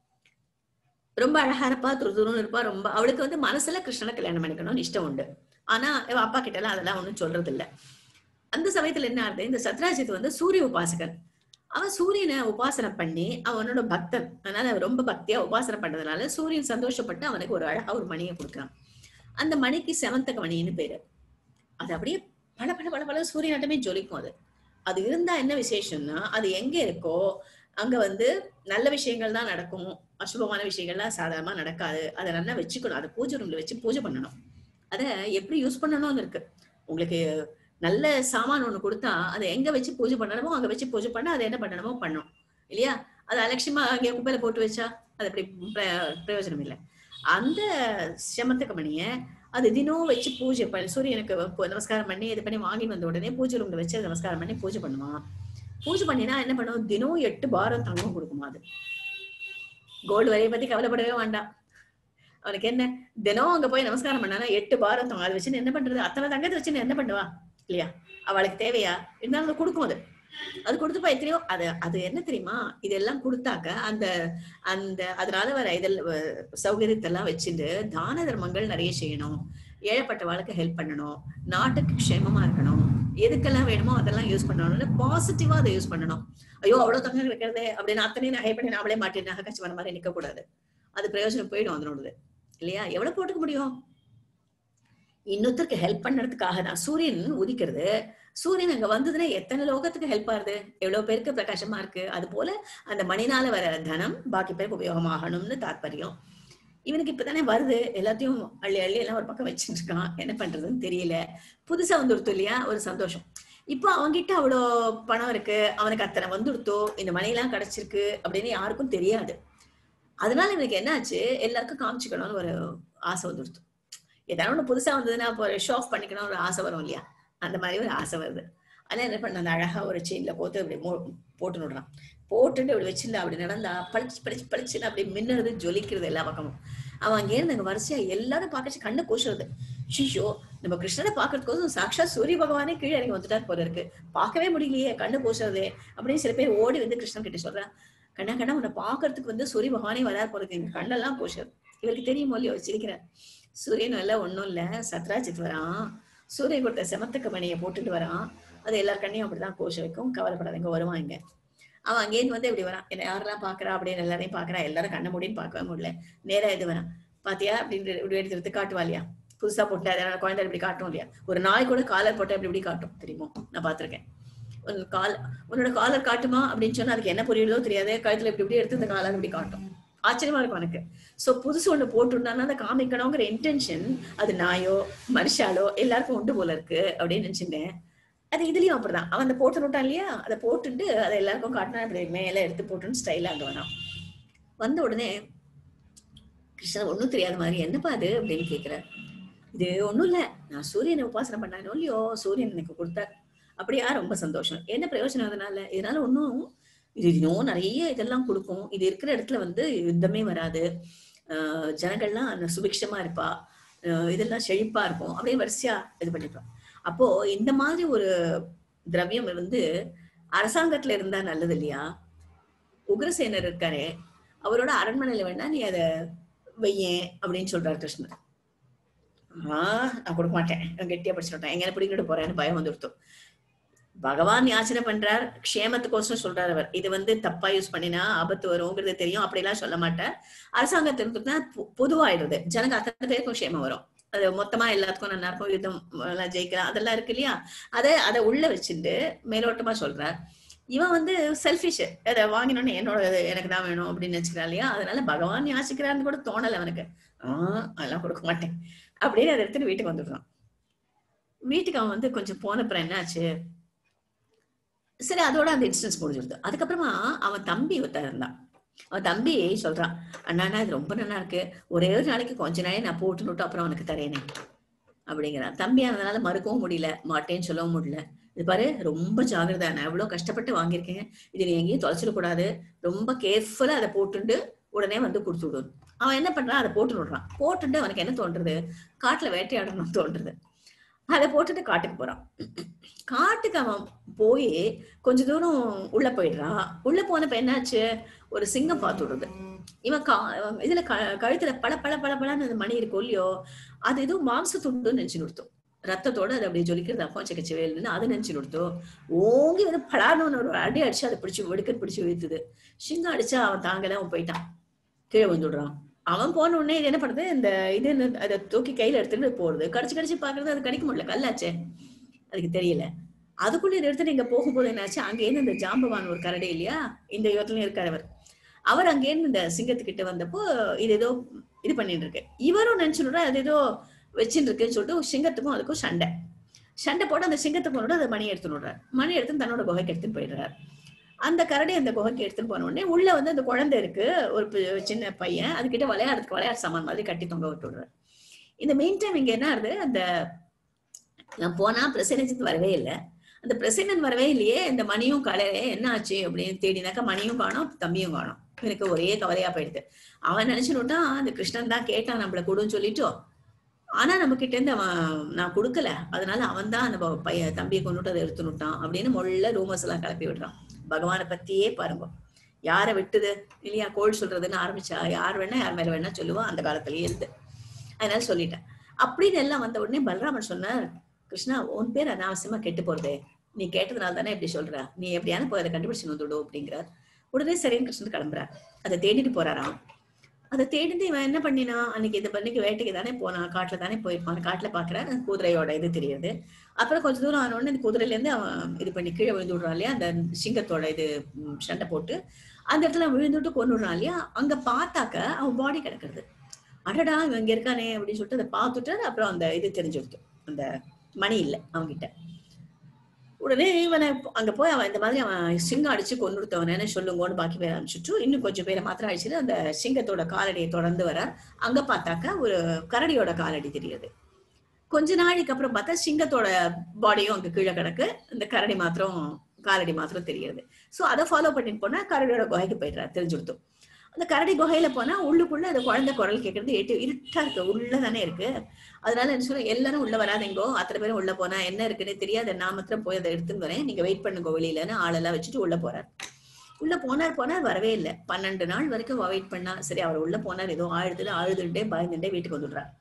ரொம்ப அழகா இருப்பா துருதுருன்னு இருப்பா ரொம்ப அவளுக்கு வந்து மனசுல கிருஷ்ணனை கல்யாணம் பண்ணிக்கணும்னு இஷ்டம் உண்டு ஆனா இவ அப்பா கிட்ட எல்லாம் அதெல்லாம் ஒண்ணும் சொல்றது இல்ல அந்த சமயத்துல என்ன ஆகுது இந்த சத்ராஜித் வந்து சூரிய உபாசகன் அவன் சூரியனை உபாசனை பண்ணி அவனோட பக்தன் அதனால அவன் ரொம்ப பக்தியா உபாசனை பண்றதுனால சூரியன் சந்தோஷப்பட்டு அவனுக்கு ஒரு அழகா ஒரு மணியை கொடுக்குறான் அந்த மணிக்கு செவந்தக மணின்னு பேரு அது அப்படியே பல பல பல பல சூரியனாட்டமே ஜொலிக்கும் அது அது இருந்தா என்ன விசேஷம்னா அது எங்க இருக்கோ அங்க வந்து நல்ல விஷயங்கள் தான் நடக்கும் அசுபமான விஷயங்கள்லாம் சாதாரணமா நடக்காது அதை நல்லா வச்சுக்கணும் அதை பூஜை ரூம்ல வச்சு பூஜை பண்ணணும் அதை எப்படி யூஸ் பண்ணணும்னு இருக்கு உங்களுக்கு நல்ல சாமான் ஒண்ணு கொடுத்தா அதை எங்க வச்சு பூஜை பண்ணணுமோ அங்க வச்சு பூஜை பண்ணா அதை என்ன பண்ணணுமோ பண்ணும் இல்லையா அது அலட்சியமா அங்கே குப்பையில போட்டு வச்சா அது அப்படி பிர- பிரயோஜனம் இல்லை அந்த செமந்தக மணிய அது தினம் வச்சு பூஜை பண்ணி சூரியனுக்கு பு- நமஸ்காரம் பண்ணி இது பண்ணி வாங்கிட்டு வந்த உடனே பூஜை ரூம்ல வச்சு அதை நமஸ்காரம் பண்ணி பூஜை பண்ணுவான் பூஜை பண்ணினா என்ன பண்ணும் தினம் எட்டு பாரம் தங்கம் கொடுக்குமா அது கோல்டு வரையை பத்தி கவலைப்படவே வேண்டாம் அவனுக்கு என்ன தினம் அங்க போய் நமஸ்காரம் பண்ணானா எட்டு பாரம் தங்கம் அதை வச்சு என்ன பண்றது அத்தனை தங்கத்தை வச்சு என்ன பண்ணுவா இல்லையா அவளுக்கு தேவையா இருந்தாலும் அது கொடுக்கும் அது அது கொடுத்துப்பா எத்தனையோ அது அது என்ன தெரியுமா இதெல்லாம் கொடுத்தாக்க அந்த அந்த அதனால வர இதெல்லாம் வ- சௌகரியத்தெல்லாம் வச்சுட்டு தான தர்மங்கள் நிறைய செய்யணும் ஏழைப்பட்ட வாழ்க்கை ஹெல்ப் பண்ணணும் நாட்டுக்கு க்ஷேமமா இருக்கணும் எதுக்கெல்லாம் வேணுமோ அதெல்லாம் யூஸ் பண்ணணும்னு பாசிட்டிவா அதை யூஸ் பண்ணணும் ஐயோ அவ்வளவு தங்கம் இருக்கிறதே அப்படின்னு அத்தனையும் நகை பண்ணி நாமளே மாட்டி நகை கட்சி வர மாதிரி நிக்க கூடாது அது பிரயோஜனம் போயிடும் அதனோடது இல்லையா எவ்வளவு போட்டுக்க முடியும் இன்னொருத்தருக்கு ஹெல்ப் பண்ணறதுக்காக தான் சூரியன் உதிக்கிறது சூரியன் அங்க வந்ததுன்னா எத்தனை லோகத்துக்கு ஹெல்ப் ஆகுது எவ்வளவு பேருக்கு பிரகாசமா இருக்கு அது போல அந்த மணினால வர தனம் பாக்கி பேருக்கு உபயோகமாகணும்னு தாத்பரியம் இவனுக்கு இப்பதானே வருது எல்லாத்தையும் அள்ளி அள்ளி எல்லாம் ஒரு பக்கம் வச்சுட்டு இருக்கான் என்ன பண்றதுன்னு தெரியல புதுசா வந்துடுத்து இல்லையா ஒரு சந்தோஷம் இப்போ அவன்கிட்ட அவ்வளோ பணம் இருக்கு அவனுக்கு அத்தனை வந்துடுத்தோ இந்த மணியெல்லாம் கிடைச்சிருக்கு அப்படின்னு யாருக்கும் தெரியாது அதனால இவனுக்கு என்னாச்சு எல்லாருக்கும் காமிச்சுக்கணும்னு ஒரு ஆசை வந்துடுத்து ஏதாவது ஒண்ணு புதுசா வந்ததுன்னா இப்போ ஒரு ஷோ ஆஃப் பண்ணிக்கணும் ஒரு ஆசை வரும் இல்லையா அந்த மாதிரி ஒரு ஆசை வருது அதனால என்ன பண்ண அந்த அழகா ஒரு செயின்ல போட்டு அப்படி மோ போட்டு விடுறான் போட்டுட்டு அப்படி வச்சிருந்தா அப்படி நடந்தா பளிச்சு பளிச்சு பளிச்சுன்னு அப்படி மின்னுறது ஜொலிக்கிறது எல்லா பக்கமும் அவன் அங்கே இருந்து அங்க வரிசையா எல்லாரும் பார்க்கச்சு கண்ணு கூசுறது ஷிஷோ நம்ம கிருஷ்ணனை பாக்குறதுக்கோசம் சாக்ஷா சூரிய பகவானே கீழே இறங்கி வந்துட்டார் போல இருக்கு பார்க்கவே முடியலையே கண்ணு கூசுறதே அப்படின்னு சில பேர் ஓடி வந்து கிருஷ்ணன் கிட்ட சொல்றான் கண்ணா கண்ணா உன்னை பாக்குறதுக்கு வந்து சூரிய பகவானே வரார் போல இருக்கு எங்க கண்ணெல்லாம் கூசுறது இவருக்கு தெரியுமோ இல்லையோ சிரிக்கிறார் சூரியன் எல்லாம் ஒண்ணும் இல்ல சத்ராஜித் வரான் சூரியன் கொடுத்த செமத்தக்க மணியை போட்டுட்டு வரான் அது எல்லார் கண்ணையும் அப்படிதான் கோஷ வைக்கும் கவலைப்படாதீங்க வருவான் இங்க அவன் அங்கேருந்து வந்து இப்படி வரான் என்ன யாரெல்லாம் பாக்குறா அப்படின்னு எல்லாரையும் பாக்குறா எல்லாரும் கண்ண முடின்னு பார்க்கவே முடியல நேரா இது வரான் பாத்தியா அப்படின்னு இப்படி எடுத்து எடுத்து காட்டுவா இல்லையா புதுசா போட்டு அதனால குழந்தை இப்படி காட்டும் இல்லையா ஒரு நாய் கூட காலர் போட்டா இப்படி இப்படி காட்டும் தெரியுமோ நான் பாத்திருக்கேன் உன் கால் உன்னோட காலர் காட்டுமா அப்படின்னு சொன்னா அதுக்கு என்ன புரியுதோ தெரியாது கழுத்துல இப்படி இப்படி எடுத்து இந்த காலர் இப்படி காட்டும் ஆச்சரியமா இருக்கும் எனக்கு சோ புதுசு ஒண்ணு போட்டுருந்தான்னா அதை காமிக்கணுங்கிற இன்டென்ஷன் அது நாயோ மனுஷாலோ எல்லாருக்கும் உண்டு போல இருக்கு அப்படின்னு நினைச்சிட்டேன் அது இதுலயும் அப்படிதான் அவன் அந்த போட்டு விட்டான் இல்லையா அதை போட்டுட்டு அதை எல்லாருக்கும் காட்டினா இப்படி மேல எடுத்து போட்டுன்னு ஸ்டைலா அங்க வரான் வந்த உடனே கிருஷ்ணன் ஒண்ணும் தெரியாத மாதிரி என்னப்பா அது அப்படின்னு கேக்குறார் இது ஒண்ணும் இல்ல நான் சூரியனை உபாசனை பண்ணானோ இல்லையோ சூரியன் எனக்கு கொடுத்தார் அப்படியா ரொம்ப சந்தோஷம் என்ன பிரயோஜனம் அதனால இதனால ஒண்ணும் இது இன்னும் நிறைய இதெல்லாம் கொடுக்கும் இது இருக்கிற இடத்துல வந்து யுத்தமே வராது ஆஹ் ஜனங்கள்லாம் அந்த சுபிக்ஷமா இருப்பா ஆஹ் இதெல்லாம் செழிப்பா இருக்கும் அப்படியே வரிசையா இது பண்ணிப்பா அப்போ இந்த மாதிரி ஒரு திரவியம் வந்து அரசாங்கத்துல இருந்தா நல்லது இல்லையா உக்ரசேனர் இருக்காரே அவரோட அரண்மனையில வேணா நீ அதை வையேன் அப்படின்னு சொல்றாரு கிருஷ்ணர் ஆஹ் நான் கொடுக்க மாட்டேன் நான் கெட்டியா படிச்சுட்டேன் எங்க பிடிக்கிட்டு போறேன்னு பயம் வந்துடுத்தோம் பகவான் யாச்சனை பண்றார் க்ஷேமத்துக்கோசரம் சொல்றாரு அவர் இது வந்து தப்பா யூஸ் பண்ணினா ஆபத்து வருங்கிறது தெரியும் அப்படிலாம் சொல்ல மாட்டார் அரசாங்கத்திற்கு பொதுவாயிடுது ஜனங்க அத்தனை பேருக்கும் க்ஷேமம் வரும் அது மொத்தமா எல்லாத்துக்கும் நல்லா இருக்கும் யுத்தம் எல்லாம் ஜெயிக்கலாம் அதெல்லாம் இருக்கு இல்லையா அதை அதை உள்ள வச்சுட்டு மேலோட்டமா சொல்றார் இவன் வந்து செல்ஃபிஷ் அதை வாங்கினோன்னு என்னோட இது எனக்கு தான் வேணும் அப்படின்னு நினைச்சுக்கிறான் இல்லையா அதனால பகவான் யாசிக்கிறான்னு கூட தோணல அவனுக்கு ஆஹ் அதெல்லாம் கொடுக்க மாட்டேன் அப்படின்னு அதை எடுத்துட்டு வீட்டுக்கு வந்துடுறான் வீட்டுக்கு அவன் வந்து கொஞ்சம் போனப்புறம் என்னாச்சு சரி அதோட அந்த இன்சிடென்ஸ் முடிஞ்சிருது அதுக்கப்புறமா அவன் தம்பி ஒருத்தன் இருந்தான் அவன் தம்பி சொல்றான் அண்ணா அண்ணா இது ரொம்ப நல்லா இருக்கு ஒரே ஒரு நாளைக்கு கொஞ்ச நாளே நான் போட்டு விட்டு அப்புறம் அவனுக்கு தரேனே அப்படிங்கிறான் தம்பி அதனால மறுக்கவும் முடியல மாட்டேன்னு சொல்லவும் முடியல இது பாரு ரொம்ப ஜாகிரதா நான் எவ்வளவு கஷ்டப்பட்டு வாங்கியிருக்கேன் இது நீ எங்கேயும் தொலைச்சிடக்கூடாது ரொம்ப கேர்ஃபுல்லா அதை போட்டுண்டு உடனே வந்து கொடுத்து விடும் அவன் என்ன பண்றான் அதை போட்டு விடுறான் போட்டுட்டு அவனுக்கு என்ன தோன்றுது காட்டுல வேட்டையாடணும்னு தோன்றுது அதை போட்டுட்டு காட்டுக்கு போறான் காட்டுக்கு அவன் போய் கொஞ்ச தூரம் உள்ள போயிடுறான் உள்ள போனப்ப என்னாச்சு ஒரு சிங்கம் பார்த்து விடுறது இவன் கா இதுல க- கழுத்துல பல பல பல பலன்னு அந்த மணி இருக்கும் இல்லையோ அது ஏதோ மாம்ச துண்டுன்னு நினைச்சு நிறுத்தும் ரத்தத்தோட அது அப்படியே ஜொலிக்கிறது அப்பா செக்கச்சு வேலுன்னு அதை நினைச்சு நிறுத்தும் ஓங்கி வந்து படான்னு ஒரு அடி அடிச்சு அதை பிடிச்சு வெடுக்க பிடிச்சு வீழ்த்துது சிங்கம் அடிச்சா அவன் தாங்கல அவன் போயிட்டான் கீழே வந்துடுறான் அவன் போன உடனே இது என்ன பண்ணுது இந்த இது என்ன- அதை தூக்கி கையில எடுத்துட்டு போறது கடிச்சு கடிச்சு பாக்குறது அது கடிக்க முடியல கல்லாச்சே அதுக்கு தெரியல அதுக்குள்ள இதை எடுத்துட்டு இங்க போகும்போது என்னாச்சு அங்கேருந்து இந்த ஜாம்பவான் ஒரு கரடி இல்லையா இந்த யுகத்துலயும் இருக்காரு அவர் அவர் அங்கேருந்து இந்த சிங்கத்துக்கிட்ட வந்தப்போ இது ஏதோ இது பண்ணிட்டு இருக்கு இவரும் நினைச்சுடுற அது ஏதோ வச்சுட்டு இருக்குன்னு சொல்லிட்டு சிங்கத்துக்கும் அதுக்கும் சண்டை சண்டை போட்டு அந்த சிங்கத்தை போனோட அதை மணி எடுத்துன்னு விடுறாரு மணி எடுத்து தன்னோட குகைக்கு எடுத்துன்னு போயிடுறாரு அந்த கரடி அந்த குகைக்கு எடுத்துன்னு போன உடனே உள்ள வந்து அந்த குழந்தை இருக்கு ஒரு பி- சின்ன பையன் அதுகிட்ட விளையாடுறதுக்கு விளையாட்டு சாமான் மாதிரி கட்டி தொங்க விட்டு விடுறாரு இந்த மெயின் டைம் இங்க என்ன ஆகுது அந்த நான் போனா பிரசனஜித் வரவே இல்லை அந்த பிரசன்னன் வரவே இல்லையே இந்த மணியும் கலையே என்ன ஆச்சு அப்படின்னு தேடினாக்கா மணியும் காணோம் தம்பியும் காணோம் எனக்கு ஒரே கவலையா போயிடுது அவன் நினைச்சுட்டான் அந்த கிருஷ்ணன் தான் கேட்டான் நம்மள கொடுன்னு சொல்லிட்டோம் ஆனா நம்ம கிட்ட இருந்து அவன் நான் கொடுக்கல அதனால அவன் தான் அந்த ப- பையன் தம்பியை கொண்டுட்டு அதை எடுத்துனுட்டான் அப்படின்னு மொள்ள ரூமர்ஸ் எல்லாம் கிளப்பி விடுறான் பகவானை பத்தியே பாருங்க யாரை விட்டுது இல்லையா கோள் சொல்றதுன்னு ஆரம்பிச்சா யார் வேணா யார் மேல வேணா சொல்லுவா அந்த காலத்திலேயே இருந்து அதனால சொல்லிட்டேன் அப்படின்னு எல்லாம் வந்த உடனே பலராமன் சொன்னார் கிருஷ்ணா உன் பேர் அனாவசியமா கெட்டு போறதே நீ கேட்டதுனால தானே இப்படி சொல்ற நீ எப்படியான போய் அதை கண்டுபிடிச்சு வந்துடு அப்படிங்கிறார் உடனே சரின்னு கிருஷ்ணன் கிளம்புறார் அதை தேடிட்டு போறாராம் அதை தேடிட்டு இவன் என்ன பண்ணினா அன்னைக்கு இந்த பண்ணிக்கு வேட்டைக்கு தானே போனான் காட்டுல தானே போயிருப்பான் காட்டுல பாக்குறான் அந்த குதிரையோட இது தெரியுது அப்புறம் கொஞ்ச தூரம் ஆன உடனே இந்த குதிரையில இருந்து அவன் இது பண்ணி கீழே விழுந்து விடுறான் இல்லையா அந்த சிங்கத்தோட இது ம், சண்டை போட்டு அந்த இடத்துல விழுந்துட்டு கொண்டு விடுறான் இல்லையா அங்க பார்த்தாக்க அவன் பாடி கிடக்குறது அடடா இவன் இங்க இருக்கானே அப்படின்னு சொல்லிட்டு அதை பார்த்துட்டு அப்புறம் அந்த இது தெரிஞ்சுடுத்து அந்த மணி இல்லை அவன்கிட்ட உடனே இவனை அங்க போய் அவன் இந்த மாதிரி அவன் சிங்கம் அடிச்சு கொண்டுடுத்தவனே சொல்லுங்கன்னு பாக்கி பேர் அனுப்பிச்சுட்டு இன்னும் கொஞ்சம் பேரை மாத்திரம் அடிச்சுட்டு அந்த சிங்கத்தோட காலடியை தொடர்ந்து வர அங்க பார்த்தாக்க ஒரு கரடியோட காலடி தெரியுது கொஞ்ச நாளைக்கு அப்புறம் பார்த்தா சிங்கத்தோட பாடியும் அங்க கீழே கிடக்கு இந்த கரடி மாத்திரம் காலடி மாத்திரம் தெரியுது சோ அதை ஃபாலோ பண்ணிட்டு போனா கரடியோட குகைக்கு போயிடுறாரு தெரிஞ்சுடுத்தோம் அந்த கரடி குகையில போனா உள்ளுக்குள்ள அந்த குழந்தை குரல் கேட்கறது எட்டு இருட்டா இருக்கு உள்ள தானே இருக்கு அதனால என்ன சொல்ல எல்லாரும் உள்ள வராதீங்கோ அத்தனை பேரும் உள்ள போனா என்ன இருக்குன்னு தெரியாது நான் மாத்திரம் போய் அதை எடுத்துன்னு வரேன் நீங்க வெயிட் பண்ணுங்க வெளியிலன்னு ஆளெல்லாம் வச்சுட்டு உள்ள போறார் உள்ள போனார் போனார் வரவே இல்லை பன்னெண்டு நாள் வரைக்கும் வெயிட் பண்ணா சரி அவர் உள்ள போனார் ஏதோ ஆழுதுல அழுதுட்டே பயந்துட்டே வீட்டுக்கு வந்துடுறார்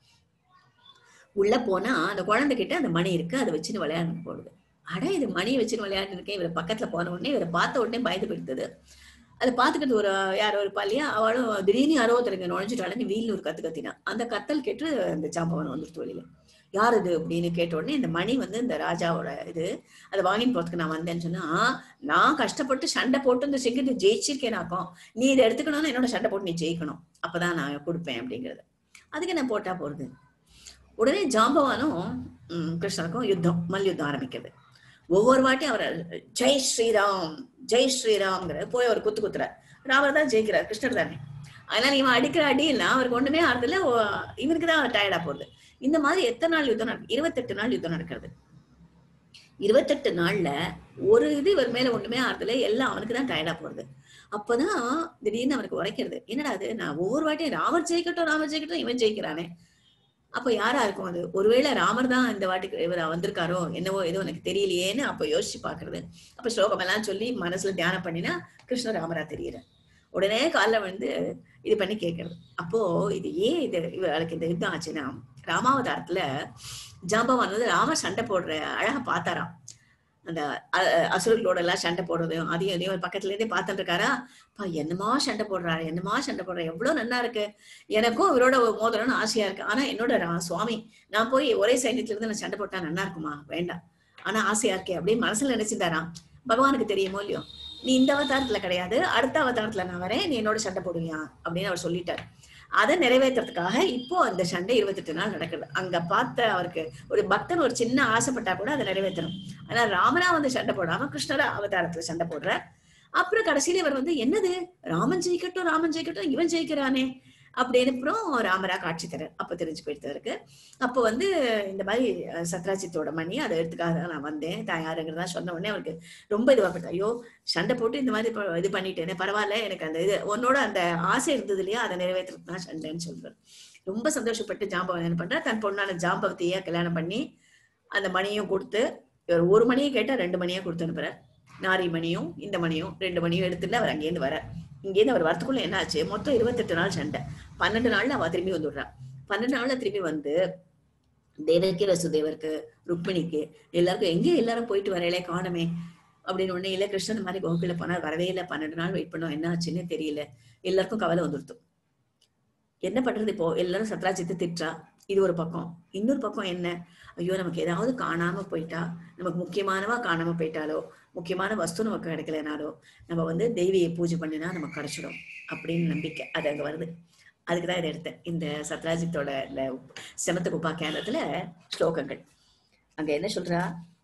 உள்ள போனா அந்த குழந்தைகிட்ட அந்த மணி இருக்கு அதை வச்சுன்னு விளையாண்டு போடுது அட இது மணியை வச்சுன்னு விளையாண்டு இருக்கேன் இவரை பக்கத்துல போன உடனே இவரை பார்த்த உடனே பயந்து போயிடுது அதை பார்த்துக்கிட்டு ஒரு யாரோ இருப்பா இல்லையா அவளும் திடீர்னு யாரோ ஒருத்தருங்க நுழைஞ்சிட்டாலும் வீல்னு ஒரு கத்து கத்தினா அந்த கத்தல் கேட்டு அந்த சாம்பவன் வந்துட்டு வெளியில யார் இது அப்படின்னு கேட்ட உடனே இந்த மணி வந்து இந்த ராஜாவோட இது அதை வாங்கிட்டு போறதுக்கு நான் வந்தேன்னு சொன்னா "ஆ, நான் கஷ்டப்பட்டு சண்டை போட்டு இந்த சிங்கத்தை ஜெயிச்சிருக்கேனாக்கும் நீ இதை எடுத்துக்கணும்னு என்னோட சண்டை போட்டு நீ ஜெயிக்கணும் அப்பதான் நான் கொடுப்பேன் அப்படிங்கிறது அதுக்கு நான் போட்டா போறது உடனே ஜாம்பவானும் ம், கிருஷ்ணனுக்கும் யுத்தம் மல் யுத்தம் ஆரம்பிக்கிறது ஒவ்வொரு வாட்டியும் அவர் ஜெய் ஸ்ரீராம் ஜெய் ஸ்ரீராம்ங்கிற போய் அவர் குத்து குத்துறார் ராமர் தான் ஜெயிக்கிறார் கிருஷ்ணர் தானே அதனால இவன் அடிக்கிற அடி இல்ல அவருக்கு ஒண்ணுமே ஆறுதுல இவனுக்கு தான் டயர்டா போகுது இந்த மாதிரி எத்தனை நாள் யுத்தம் நடக்கு இருபத்தெட்டு நாள் யுத்தம் நடக்கிறது இருபத்தெட்டு நாள்ல ஒரு இது இவர் மேல ஒண்ணுமே ஆறுதுல எல்லாம் அவனுக்கு தான் டயர்டா போறது அப்பதான் திடீர்னு அவனுக்கு உரைக்கிறது என்னடா அது நான் ஒவ்வொரு வாட்டியும் ராமர் ஜெயிக்கட்டும் ராமர் ஜெயிக்கட்டும் இவன் ஜெயிக்கிறானே அப்ப யாரா இருக்கும் அது ஒருவேளை ராமர் தான் இந்த வாட்டிக்கு இவர் வந்திருக்காரோ என்னவோ ஏதோ எனக்கு தெரியலையேன்னு அப்ப யோசிச்சு பாக்குறது அப்ப ஸ்லோகம் எல்லாம் சொல்லி மனசுல தியானம் பண்ணினா கிருஷ்ண ராமரா தெரியற உடனே காலைல வந்து இது பண்ணி கேட்கறது அப்போ இது ஏன் இது இவளுக்கு இந்த யுத்தம் ஆச்சுன்னா ராமாவதாரத்துல ஜாம்பவான் வந்து ராமர் சண்டை போடுற அழகா பார்த்தாராம் அந்த அ- அசுரர்களோட எல்லாம் சண்டை போடுறதையும் அதையும் இதையும் ஒரு பக்கத்துல இருந்தே பார்த்துட்டு இருக்காரா பா என்னமா சண்டை போடுறாரு என்னமா சண்டை போடுற எவ்வளவு நல்லா இருக்கு எனக்கும் இவரோட மோதணும்னு ஆசையா இருக்கு ஆனா என்னோட ரா- சுவாமி நான் போய் ஒரே சைன்யத்துல இருந்து நான் சண்டை போட்டா நல்லா இருக்குமா வேண்டாம் ஆனா ஆசையா இருக்கே அப்படின்னு மனசுல நினைச்சிருந்தாராம் பகவானுக்கு தெரியுமோ இல்லையோ நீ இந்த அவதாரத்துல கிடையாது அடுத்த அவதாரத்துல நான் வரேன் நீ என்னோட சண்டை போடுவியா அப்படின்னு அவர் சொல்லிட்டார் அதை நிறைவேற்றுறதுக்காக இப்போ அந்த சண்டை இருபத்தெட்டு நாள் நடக்குது அங்க பார்த்த அவருக்கு ஒரு பக்தன் ஒரு சின்ன ஆசைப்பட்டா கூட அதை நிறைவேற்றணும் ஆனா ராமனா வந்து சண்டை போடாம கிருஷ்ணரா அவதாரத்துல சண்டை போடுறார் அப்புறம் கடைசியில இவர் வந்து என்னது ராமன் ஜெயிக்கட்டும் ராமன் ஜெயிக்கட்டும் இவன் ஜெயிக்கிறானே அப்படின்னு அப்புறம் ராமரா காட்சி தர அப்ப தெரிஞ்சு போயிட்டு அப்போ வந்து இந்த மாதிரி அஹ், சத்ராஜித்தோட மணி அதை எடுத்துக்காக தான் நான் வந்தேன் தாயாருங்கிறதா சொன்ன உடனே அவருக்கு ரொம்ப இதுவாக ஐயோ சண்டை போட்டு இந்த மாதிரி ப- இது பண்ணிட்டேனே பரவாயில்ல எனக்கு அந்த இது உன்னோட அந்த ஆசை இருந்தது இல்லையா அதை நிறைவேற்றுறது தான் சண்டைன்னு சொல்றாரு ரொம்ப சந்தோஷப்பட்டு ஜாம்பவன் என்ன பண்றா தன் பொண்ணான ஜாம்பவத்தையே கல்யாணம் பண்ணி அந்த மணியும் கொடுத்து இவர் ஒரு மணியை கேட்டா ரெண்டு மணியா கொடுத்து அனுப்புறார் நாரி மணியும் இந்த மணியும் ரெண்டு மணியும் எடுத்துட்டு அவர் அங்கேருந்து வர இங்கேருந்து அவர் வரத்துக்குள்ள என்ன ஆச்சு மொத்தம் இருபத்தெட்டு நாள் சண்டை பன்னெண்டு நாள்ல அவ திரும்பி வந்துடுறா பன்னெண்டு நாள்ல திரும்பி வந்து தேவகி வசுதேவருக்கு ருக்மிணிக்கு எல்லாருக்கும் எங்கே எல்லாரும் போயிட்டு வரையிலே காணுமே அப்படின்னு உடனே இல்ல கிருஷ்ணன் இந்த மாதிரி கோகுல போனார் வரவே இல்லை பன்னெண்டு நாள் வெயிட் பண்ணோம் என்ன ஆச்சுன்னு தெரியல எல்லாருக்கும் கவலை வந்துடுத்து என்ன பண்றது இப்போ எல்லாரும் சத்ராஜித்தை திட்டுறா இது ஒரு பக்கம் இன்னொரு பக்கம் என்ன ஐயோ நமக்கு ஏதாவது காணாம போயிட்டா நமக்கு முக்கியமானவா காணாம போயிட்டாலோ முக்கியமான வஸ்து நமக்கு கிடைக்கலனாலோ நம்ம வந்து தெய்வியை பூஜை பண்ணினா நமக்கு கிடைச்சிடும் அப்படின்னு நம்பிக்கை அது அங்க வருது அதுக்கு தான் இதை எடுத்தேன் இந்த சத்ராஜித்தோட இந்த செமத்த குப்பா கேந்திரத்துல ஸ்லோகங்கள் அங்க என்ன சொல்றா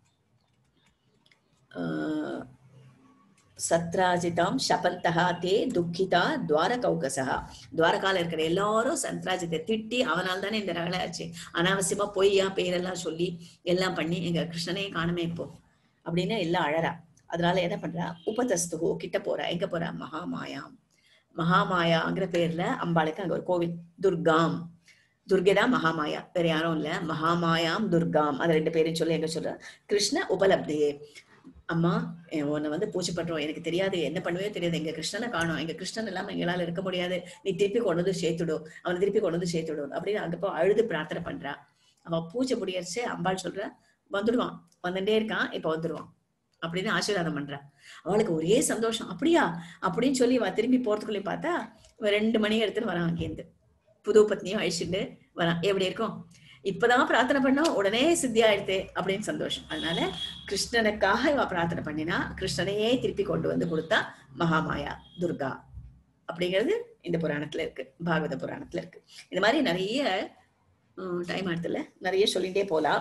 ஆஹ் சத்ராஜிதாம் சபந்தகா தே துக்கிதா துவாரகௌகசா துவாரகால இருக்கிற எல்லாரும் சத்ராஜித்தை திட்டி அவனால் தானே இந்த ரகலை ஆச்சு அனாவசியமா பொய்யா பேரெல்லாம் சொல்லி எல்லாம் பண்ணி எங்க கிருஷ்ணனே காணுமே இப்போ அப்படின்னு எல்லாம் அழறா அதனால என்ன பண்றா உபதஸ்துகு கிட்ட போறா எங்க போறா மகாமாயாம் மகாமாயாங்கிற பேர்ல அம்பாளுக்கு அங்க ஒரு கோவில் துர்காம் துர்கைதான் மகாமாயா வேற யாரும் இல்ல மகாமாயாம் துர்காம் அது ரெண்டு பேரையும் சொல்லி எங்க சொல்ற கிருஷ்ண உபலப்தியே அம்மா எ- உன்னை வந்து பூஜை பண்றோம் எனக்கு தெரியாது என்ன பண்ணுவே தெரியாது எங்க கிருஷ்ணனை காணோம் எங்க கிருஷ்ணன் இல்லாம எங்களால இருக்க முடியாது நீ திருப்பி கொண்டு வந்து சேர்த்துடும் அவனை திருப்பி கொண்டு வந்து சேர்த்துடும் அப்படின்னு அங்க போய் அழுது பிரார்த்தனை பண்றா அவ பூஜை முடியறச்சு அம்பாள் சொல்ற வந்துடுவான் வந்துட்டே இருக்கான் இப்ப வந்துடுவான் அப்படின்னு ஆசீர்வாதம் பண்றா அவளுக்கு ஒரே சந்தோஷம் அப்படியா அப்படின்னு சொல்லி அவ திரும்பி போறதுக்குள்ளே பார்த்தா இவன் ரெண்டு மணி எடுத்துட்டு வரான் அங்கேருந்து புது பத்னியும் அழிச்சுட்டு வரான் எப்படி இருக்கும் இப்பதான் பிரார்த்தனை பண்ணா உடனே சித்தி ஆயிடுது அப்படின்னு சந்தோஷம் அதனால கிருஷ்ணனுக்காக இவ பிரார்த்தனை பண்ணினா கிருஷ்ணனையே திருப்பி கொண்டு வந்து கொடுத்தா மகாமாயா துர்கா அப்படிங்கிறது இந்த புராணத்துல இருக்கு பாகவத புராணத்துல இருக்கு இந்த மாதிரி நிறைய டைம் ஆடுத்துல நிறைய சொல்லிட்டே போலாம்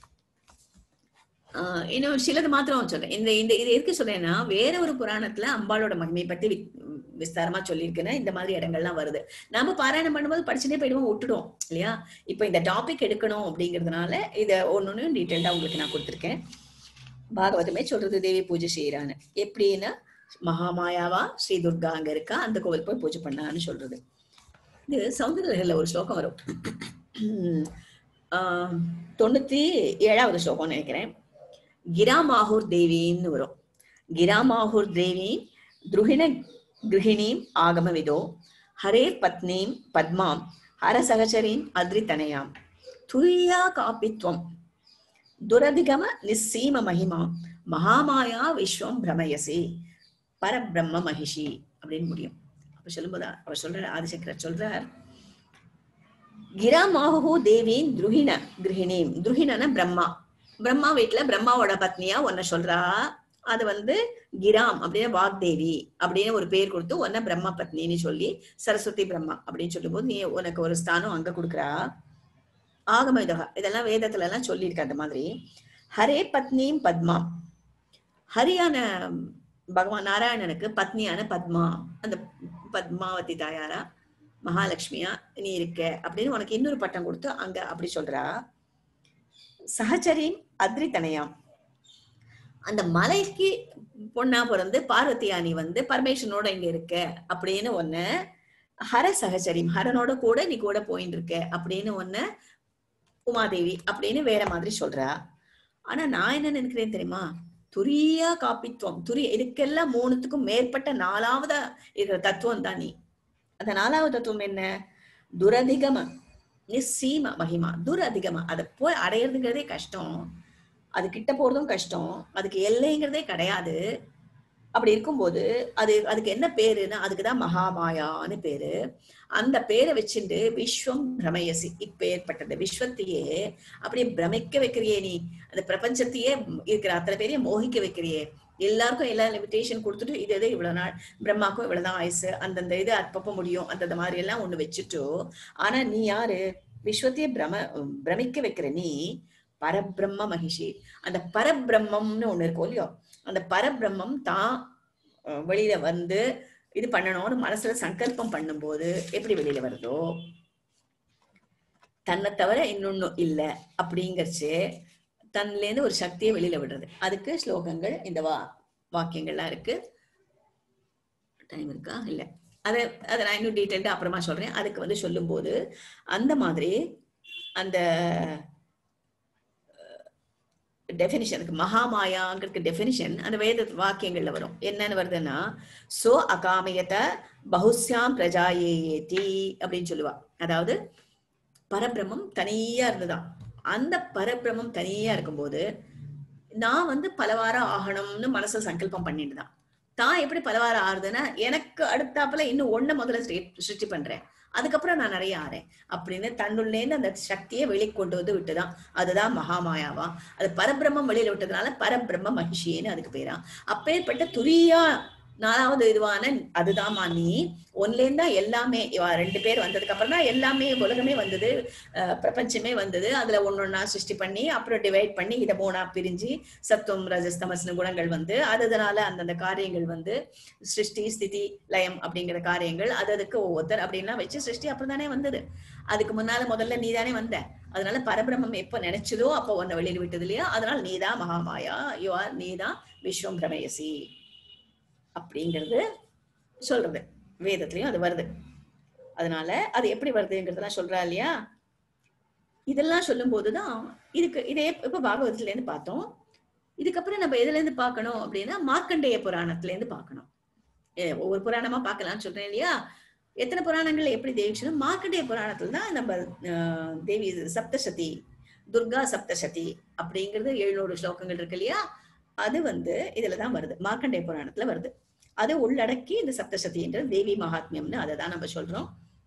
ஆஹ் இன்னும் சிலது மாத்திரம் சொல்றேன் இந்த இந்த இது எதுக்கு சொல்றேன்னா வேற ஒரு புராணத்துல அம்பாளோட மகிமை பத்தி வி- விஸ்தாரமா சொல்லியிருக்கேன்னா இந்த மாதிரி இடங்கள்லாம் வருது நாம பாராயணம் பண்ணும்போது படிச்சுட்டே போயிடுவோம் விட்டுடும் இல்லையா இப்போ இந்த டாபிக் எடுக்கணும் அப்படிங்கிறதுனால இதை ஒன்னொன்னு டீட்டெயில்டா உங்களுக்கு நான் கொடுத்துருக்கேன் பாகவதமே சொல்றது தேவி பூஜை செய்யறான்னு எப்படின்னா மகாமாயாவா ஸ்ரீ துர்கா அங்க இருக்கா அந்த கோவில் போய் பூஜை பண்ணலான்னு சொல்றது இது சௌந்தரல ஒரு ஸ்லோகம் வரும் ஆஹ் தொண்ணூத்தி ஏழாவது ஸ்லோகம்னு நினைக்கிறேன் கிராமாஹூர் தேவின்னு வரும் கிராமாஹூர் தேவி துருகிண கிருஹிணீம் ஆகமவிதோ ஹரே பத்னீம் பத்மாம் ஹரசகச்சரீம் அத்ரிதனயாம் துரியா காப்பித்வம் துரதிகம நிஸ்ஸீம மகிமா மகாமாயா விஸ்வம் பிரமயசி பரபிரம்ம மகிஷி அப்படின்னு முடியும் அப்ப சொல்லும்போது அவர் சொல்றார் ஆதிசங்கரர் சொல்றார் கிராமாஹு தேவின் துருகிண கிருஹிணீம் துருகிணன பிரம்மா பிரம்மா வீட்டுல பிரம்மாவோட பத்னியா உன்னை சொல்றா அது வந்து கிராம் அப்படின்னு வாக்தேவி அப்படின்னு ஒரு பேர் கொடுத்து உன்னை பிரம்ம பத்னின்னு சொல்லி சரஸ்வதி பிரம்மா அப்படின்னு சொல்லும்போது நீ உனக்கு ஒரு ஸ்தானம் அங்க கொடுக்குறா ஆகம இதகா இதெல்லாம் வேதத்துல எல்லாம் சொல்லியிருக்க அந்த மாதிரி ஹரே பத்னியும் பத்மா ஹரியான பகவான் நாராயணனுக்கு பத்னியான பத்மா அந்த பத்மாவதி தாயாரா மகாலட்சுமியா நீ இருக்க அப்படின்னு உனக்கு இன்னொரு பட்டம் கொடுத்து அங்க அப்படி சொல்றா சஹச்சரின் அத்ரிதனையாம் அந்த மலைக்கு பொண்ணா பிறந்து பார்வதியா நீ வந்து பரமேஸ்வரனோட இங்க இருக்க அப்படின்னு ஒண்ணு ஹர சகச்சரியம் ஹரனோட கூட நீ கூட போயின்னு இருக்க அப்படின்னு ஒண்ணு உமாதேவி அப்படின்னு வேற மாதிரி சொல்றா ஆனா நான் என்ன நினைக்கிறேன் தெரியுமா துரியா காப்பித்துவம் துரி இதுக்கெல்லாம் மூணுத்துக்கும் மேற்பட்ட நாலாவதா இருக்கிற தத்துவம் தான் நீ அந்த நாலாவது தத்துவம் என்ன துரதிகம நிச்சீம மகிமா துரதிகம அதை போய் அடையிறதுங்கிறதே கஷ்டம் அது கிட்ட போறதும் கஷ்டம் அதுக்கு எல்லைங்கிறதே கிடையாது அப்படி இருக்கும்போது அது அதுக்கு என்ன பேருன்னா அதுக்குதான் மகாமாயான்னு பேரு அந்த பேரை வச்சுட்டு விஸ்வம் பிரமயசி இப்ப ஏற்பட்டது விஸ்வத்தையே அப்படியே பிரமிக்க வைக்கிறியே நீ அந்த பிரபஞ்சத்தையே இருக்கிற அத்தனை பேரையும் மோகிக்க வைக்கிறியே எல்லாருக்கும் எல்லா லிமிடேஷன் கொடுத்துட்டு இது இது இவ்வளவு நாள் பிரம்மாக்கும் இவ்வளவுதான் ஆயுசு அந்தந்த இது அப்பப்போ முடியும் அந்தந்த மாதிரி எல்லாம் ஒண்ணு வச்சுட்டோ ஆனா நீ யாரு விஸ்வத்தையே பிரம பிரமிக்க வைக்கிற நீ பரபிரம்ம மகிஷி அந்த பரபிரம்மம்னு ஒண்ணு இருக்கும் இல்லையோ அந்த பரபிரம்மம் தான் அஹ், வெளியில வந்து இது பண்ணணும்னு மனசுல சங்கல்பம் பண்ணும்போது எப்படி வெளியில வருதோ தன்னை தவிர இன்னொன்னு இல்ல அப்படிங்கறச்சு தன்ல இருந்து ஒரு சக்தியை வெளியில விடுறது அதுக்கு ஸ்லோகங்கள் இந்த வா வாக்கியங்கள்லாம் இருக்கு டைம் இருக்கா இல்ல அதை அதை நான் இன்னும் டீட்டெயில்டா அப்புறமா சொல்றேன் அதுக்கு வந்து சொல்லும்போது அந்த மாதிரி அந்த டெஃபினிஷனுக்கு மகாமாயாங்கிறதுக்கு டெஃபினிஷன் அந்த வேத வாக்கியங்கள்ல வரும் என்னன்னு வருதுன்னா சோ அகாமயத பகுஸ்யாம் பிரஜாயேதி அப்படின்னு சொல்லுவா அதாவது பரபிரம்மம் தனியா இருந்துதான் அந்த பரபிரம்மம் தனியா இருக்கும்போது நான் வந்து பலவாரம் ஆகணும்னு மனசுல சங்கல்பம் பண்ணிட்டு தான் தான் எப்படி பலவாரம் ஆறுதுன்னா எனக்கு அடுத்தாப்புல இன்னும் ஒண்ணு முதல்ல சிருஷ்டி- சிருஷ்டி பண்றேன் அதுக்கப்புறம் நான் நிறைய ஆறேன் அப்படின்னு தன்னுள்ளேந்து அந்த சக்தியை வெளிக்கொண்டு வந்து விட்டுதான் அதுதான் மகாமாயாவா அது பரபிரம்மம் வெளியில விட்டதுனால பரபிரம்ம மகிஷின்னு அதுக்கு பேரா அப்பேற்பட்ட துரியா நாலாவது இதுவான அதுதாம்மா நீ ஒன்லேருந்தா எல்லாமே இவ ரெண்டு பேர் வந்ததுக்கு அப்புறம் தான் எல்லாமே உலகமே வந்தது அஹ் பிரபஞ்சமே வந்தது அதுல ஒன்னொன்னா சிருஷ்டி பண்ணி அப்புறம் டிவைட் பண்ணி இதை மூணா பிரிஞ்சு சத்துவம் ரஜஸ் தமஸ்னு குணங்கள் வந்து அது அதனால அந்தந்த காரியங்கள் வந்து சிருஷ்டி ஸ்திதி லயம் அப்படிங்கிற காரியங்கள் அது அதுக்கு ஒவ்வொருத்தர் அப்படின்லாம் வச்சு சிருஷ்டி அப்புறம் தானே வந்தது அதுக்கு முன்னால முதல்ல நீ தானே வந்த அதனால பரபிரம்மம் எப்ப நினைச்சதோ அப்போ உன்னை வெளியில விட்டது இல்லையா அதனால நீதான் மகாமாயா யூ ஆர் நீதான் விஸ்வம் பிரமயசி அப்படிங்கிறது சொல்றது வேதத்திலயும் அது வருது அதனால அது எப்படி வருதுங்கிறதெல்லாம் சொல்றா இல்லையா இதெல்லாம் சொல்லும் போதுதான் இதுக்கு இதே இப்ப பாகவதத்துல இருந்து பார்த்தோம் இதுக்கப்புறம் நம்ம எதுல இருந்து பார்க்கணும் அப்படின்னா மார்க்கண்டேய புராணத்துல இருந்து பார்க்கணும் ஏ, ஒவ்வொரு புராணமா பார்க்கலாம்னு சொல்றேன் இல்லையா எத்தனை புராணங்கள் எப்படி தேவிச்சனும் மார்க்கண்டேய புராணத்துல தான் நம்ம ஆஹ், தேவி சப்தசதி துர்கா சப்தசதி அப்படிங்கிறது எழுநூறு ஸ்லோகங்கள் இருக்கு இல்லையா அது வந்து இதுலதான் வருது மார்க்கண்டேய புராணத்துல வருது அது உள்ளடக்கி இந்த சப்தசதின்றது தேவி மகாத்மியம்னு அதை தான் நம்ம சொல்றோம்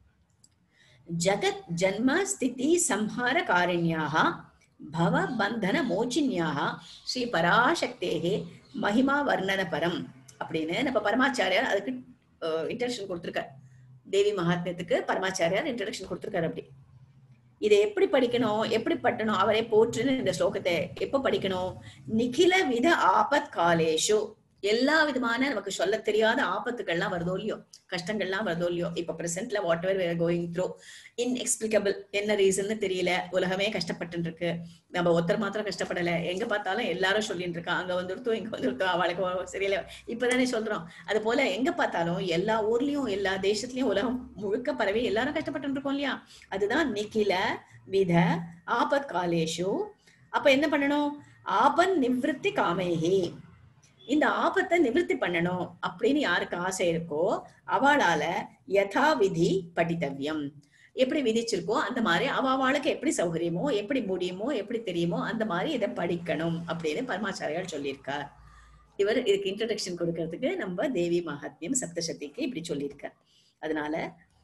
ஜகத் ஜன்ம ஸ்திதி சம்ஹார காரிண்யாக பவ பந்தன மோச்சின்யாக ஸ்ரீ பராசக்தேகே மகிமா வர்ணன பரம் அப்படின்னு நம்ம பரமாச்சாரியார் அதுக்கு இன்ட்ரடக்ஷன் கொடுத்திருக்கார் தேவி மகாத்மியத்துக்கு பரமாச்சாரியார் இன்ட்ரடக்ஷன் கொடுத்திருக்காரு அப்படி இதை எப்படி படிக்கணும் எப்படி பட்டணும் அவரை போற்றுன்னு இந்த ஸ்லோகத்தை எப்ப படிக்கணும் நிகில வித ஆபத் காலேஷு எல்லா விதமான நமக்கு சொல்ல தெரியாத ஆபத்துகள்லாம் வருதோ இல்லையோ கஷ்டங்கள்லாம் வருதோ இல்லையோ இப்ப பிரசன்ட்ல whatever going through inexplicable என்ன ரீசன்னு தெரியல உலகமே கஷ்டப்பட்டு இருக்கு நம்ம ஒருத்தர் மாத்திரம் கஷ்டப்படல எங்க பார்த்தாலும் எல்லாரும் சொல்லிட்டு இருக்கா அங்க வந்துருத்தோம் இங்க வந்துருத்தோம் அவளுக்கு சரியில்லை இப்பதானே சொல்றோம் அது போல எங்க பார்த்தாலும் எல்லா ஊர்லயும் எல்லா தேசத்துலயும் உலகம் முழுக்க பரவி எல்லாரும் கஷ்டப்பட்டு இருக்கோம் இல்லையா அதுதான் நிக்கில வித ஆபத் காலேஷு அப்ப என்ன பண்ணணும் ஆபன் நிவிருத்தி காமேகி இந்த ஆபத்தை நிவர்த்தி பண்ணணும் அப்படின்னு யாருக்கு ஆசை இருக்கோ அவளால யதா விதி படித்தவ்யம் எப்படி விதிச்சிருக்கோ அந்த மாதிரி அவ அவளுக்கு எப்படி சௌகரியமோ எப்படி முடியுமோ எப்படி தெரியுமோ அந்த மாதிரி இதை படிக்கணும் அப்படின்னு பரமாச்சாரியால் சொல்லியிருக்கார் இவர் இதுக்கு இன்ட்ரடக்ஷன் கொடுக்கறதுக்கு நம்ம தேவி மகாத்மியம் சப்தசக்திக்கு இப்படி சொல்லியிருக்கார் அதனால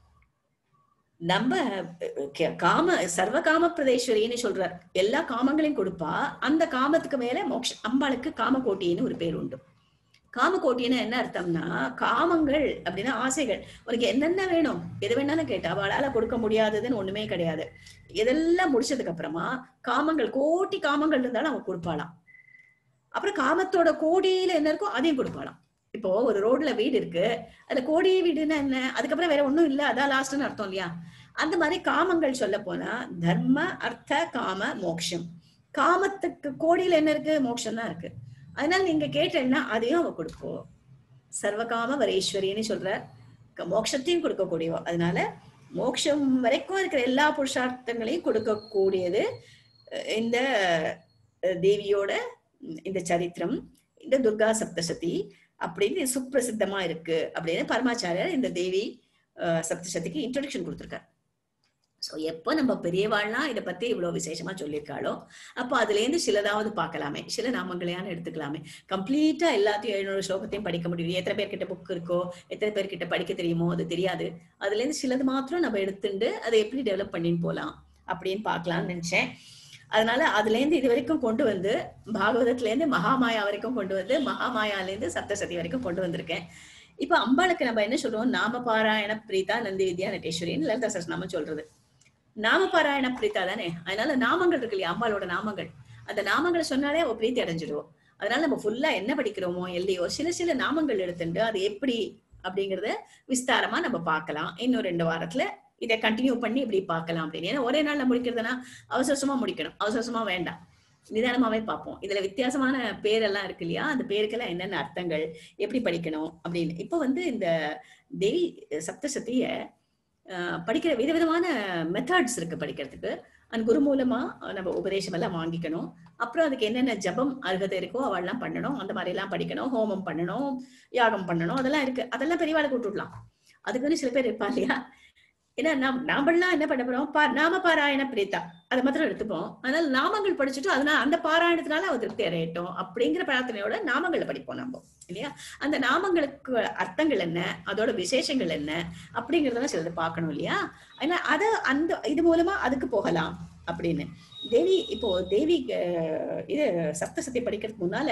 நம்ம அஹ், காம சர்வ காம பிரதேஸ்வரின்னு சொல்றார் எல்லா காமங்களையும் கொடுப்பா அந்த காமத்துக்கு மேல மோக்ஷ அம்பாளுக்கு காமகோட்டின்னு ஒரு பேர் உண்டு காமகோட்டின்னு என்ன அர்த்தம்னா காமங்கள் அப்படின்னா ஆசைகள் உனக்கு என்னென்ன வேணும் எது வேணாலும் கேட்டா அவளால கொடுக்க முடியாததுன்னு ஒண்ணுமே கிடையாது இதெல்லாம் முடிச்சதுக்கு அப்புறமா காமங்கள் கோட்டி காமங்கள் இருந்தாலும் அவங்க கொடுப்பாளாம் அப்புறம் காமத்தோட கோடியில என்ன இருக்கோ அதையும் கொடுப்பாளாம் இப்போ ஒரு ரோட்ல வீடு இருக்கு அதுல கோடி வீடுன்னா என்ன அதுக்கப்புறம் வேற ஒண்ணும் இல்ல அதான் லாஸ்ட்னு அர்த்தம் இல்லையா அந்த மாதிரி காமங்கள் சொல்ல போனா தர்ம அர்த்த காம மோக்ஷம் காமத்துக்கு கோடியில என்ன இருக்கு மோட்சம் தான் இருக்கு அதனால நீங்க கேட்டேன்னா அதையும் அவ கொடுப்போம் சர்வகாம வரேஸ்வரின்னு சொல்ற க- மோட்சத்தையும் கொடுக்கக்கூடியவோ அதனால மோட்சம் வரைக்கும் இருக்கிற எல்லா புருஷார்த்தங்களையும் கொடுக்கக்கூடியது அஹ், இந்த அஹ், தேவியோட உம், இந்த சரித்திரம் இந்த துர்கா சப்தசதி அப்படின்னு சுப்பிரசித்தமா இருக்கு அப்படின்னு பரமாச்சாரியர் இந்த தேவி அஹ், சப்தசதிக்கு இன்ட்ரடக்ஷன் கொடுத்திருக்கார் சோ எப்போ நம்ம பெரியவாள்னா இதை பத்தி இவ்வளவு விசேஷமா சொல்லியிருக்காளோ அப்போ அதுல இருந்து சிலதாவது பார்க்கலாமே சில நாமங்களையான எடுத்துக்கலாமே கம்ப்ளீட்டா எல்லாத்தையும் எழுநூறு ஸ்லோகத்தையும் படிக்க முடியும் எத்தனை பேர்கிட்ட புக் இருக்கோ எத்தனை பேர்கிட்ட படிக்க தெரியுமோ அது தெரியாது அதுல இருந்து சிலது மாத்திரம் நம்ம எடுத்துட்டு அதை எப்படி டெவலப் பண்ணின்னு போலாம் அப்படின்னு பார்க்கலாம்னு நினைச்சேன் அதனால அதுல இருந்து இது வரைக்கும் கொண்டு வந்து பாகவதத்துல இருந்து மகாமாயா வரைக்கும் கொண்டு வந்து மகாமாயால இருந்து சப்தசதி வரைக்கும் கொண்டு வந்திருக்கேன் இப்ப அம்பாளுக்கு நம்ம என்ன சொல்றோம் நாம பாராயண பிரீதா நந்தி வித்யா நட்டேஸ்வரின்னு லலிதா சஹஸ்ரநாமம் சொல்றது நாம பாராயண பிரீதா தானே அதனால நாமங்கள் இருக்கு இல்லையா அம்பாளோட நாமங்கள் அந்த நாமங்களை சொன்னாலே அவ பிரீத்தி அடைஞ்சிடுவோம் அதனால நம்ம ஃபுல்லா என்ன படிக்கிறோமோ இல்லையோ சில சில நாமங்கள் எடுத்துட்டு அது எப்படி அப்படிங்கறத விஸ்தாரமா நம்ம பார்க்கலாம் இன்னும் ரெண்டு வாரத்துல இதை கண்டினியூ பண்ணி இப்படி பார்க்கலாம் அப்படின்னு ஏன்னா ஒரே நாள்ல முடிக்கிறதுனா அவசரமா முடிக்கணும் அவசரமா வேண்டாம் நிதானமாவே பார்ப்போம் இதுல வித்தியாசமான பேரெல்லாம் இருக்கு இல்லையா அந்த பேருக்கெல்லாம் என்னென்ன அர்த்தங்கள் எப்படி படிக்கணும் அப்படின்னு இப்போ வந்து இந்த தேவி சப்தசத்திய ஆஹ், படிக்கிற விதவிதமான மெத்தட்ஸ் இருக்கு படிக்கிறதுக்கு அந்த குரு மூலமா நம்ம உபதேசம் எல்லாம் வாங்கிக்கணும் அப்புறம் அதுக்கு என்னென்ன ஜபம் அருகதை இருக்கோ அவெல்லாம் பண்ணணும் அந்த மாதிரி எல்லாம் படிக்கணும் ஹோமம் பண்ணணும் யாகம் பண்ணணும் அதெல்லாம் இருக்கு அதெல்லாம் பெரியவாளுக்கு விட்டுடலாம் அதுக்குன்னு சில பேர் இருப்பா இல்லையா ஏன்னா நாம் நாமெல்லாம் என்ன பண்ண போறோம் பா நாம பாராயண பிரீதா அதை மாத்திரம் எடுத்துப்போம் அதனால நாமங்கள் படிச்சுட்டு அதனால அந்த பாராயணத்தினால அவ திருப்தி அடையட்டும் அப்படிங்கிற பிரார்த்தனையோட நாமங்களை படிப்போம் நம்ம இல்லையா அந்த நாமங்களுக்கு அர்த்தங்கள் என்ன அதோட விசேஷங்கள் என்ன அப்படிங்கறதெல்லாம் சிலது பார்க்கணும் இல்லையா ஏன்னா அத அந்த இது மூலமா அதுக்கு போகலாம் அப்படின்னு தேவி இப்போ தேவி அஹ், இது சப்தசதி படிக்கிறதுக்கு முன்னால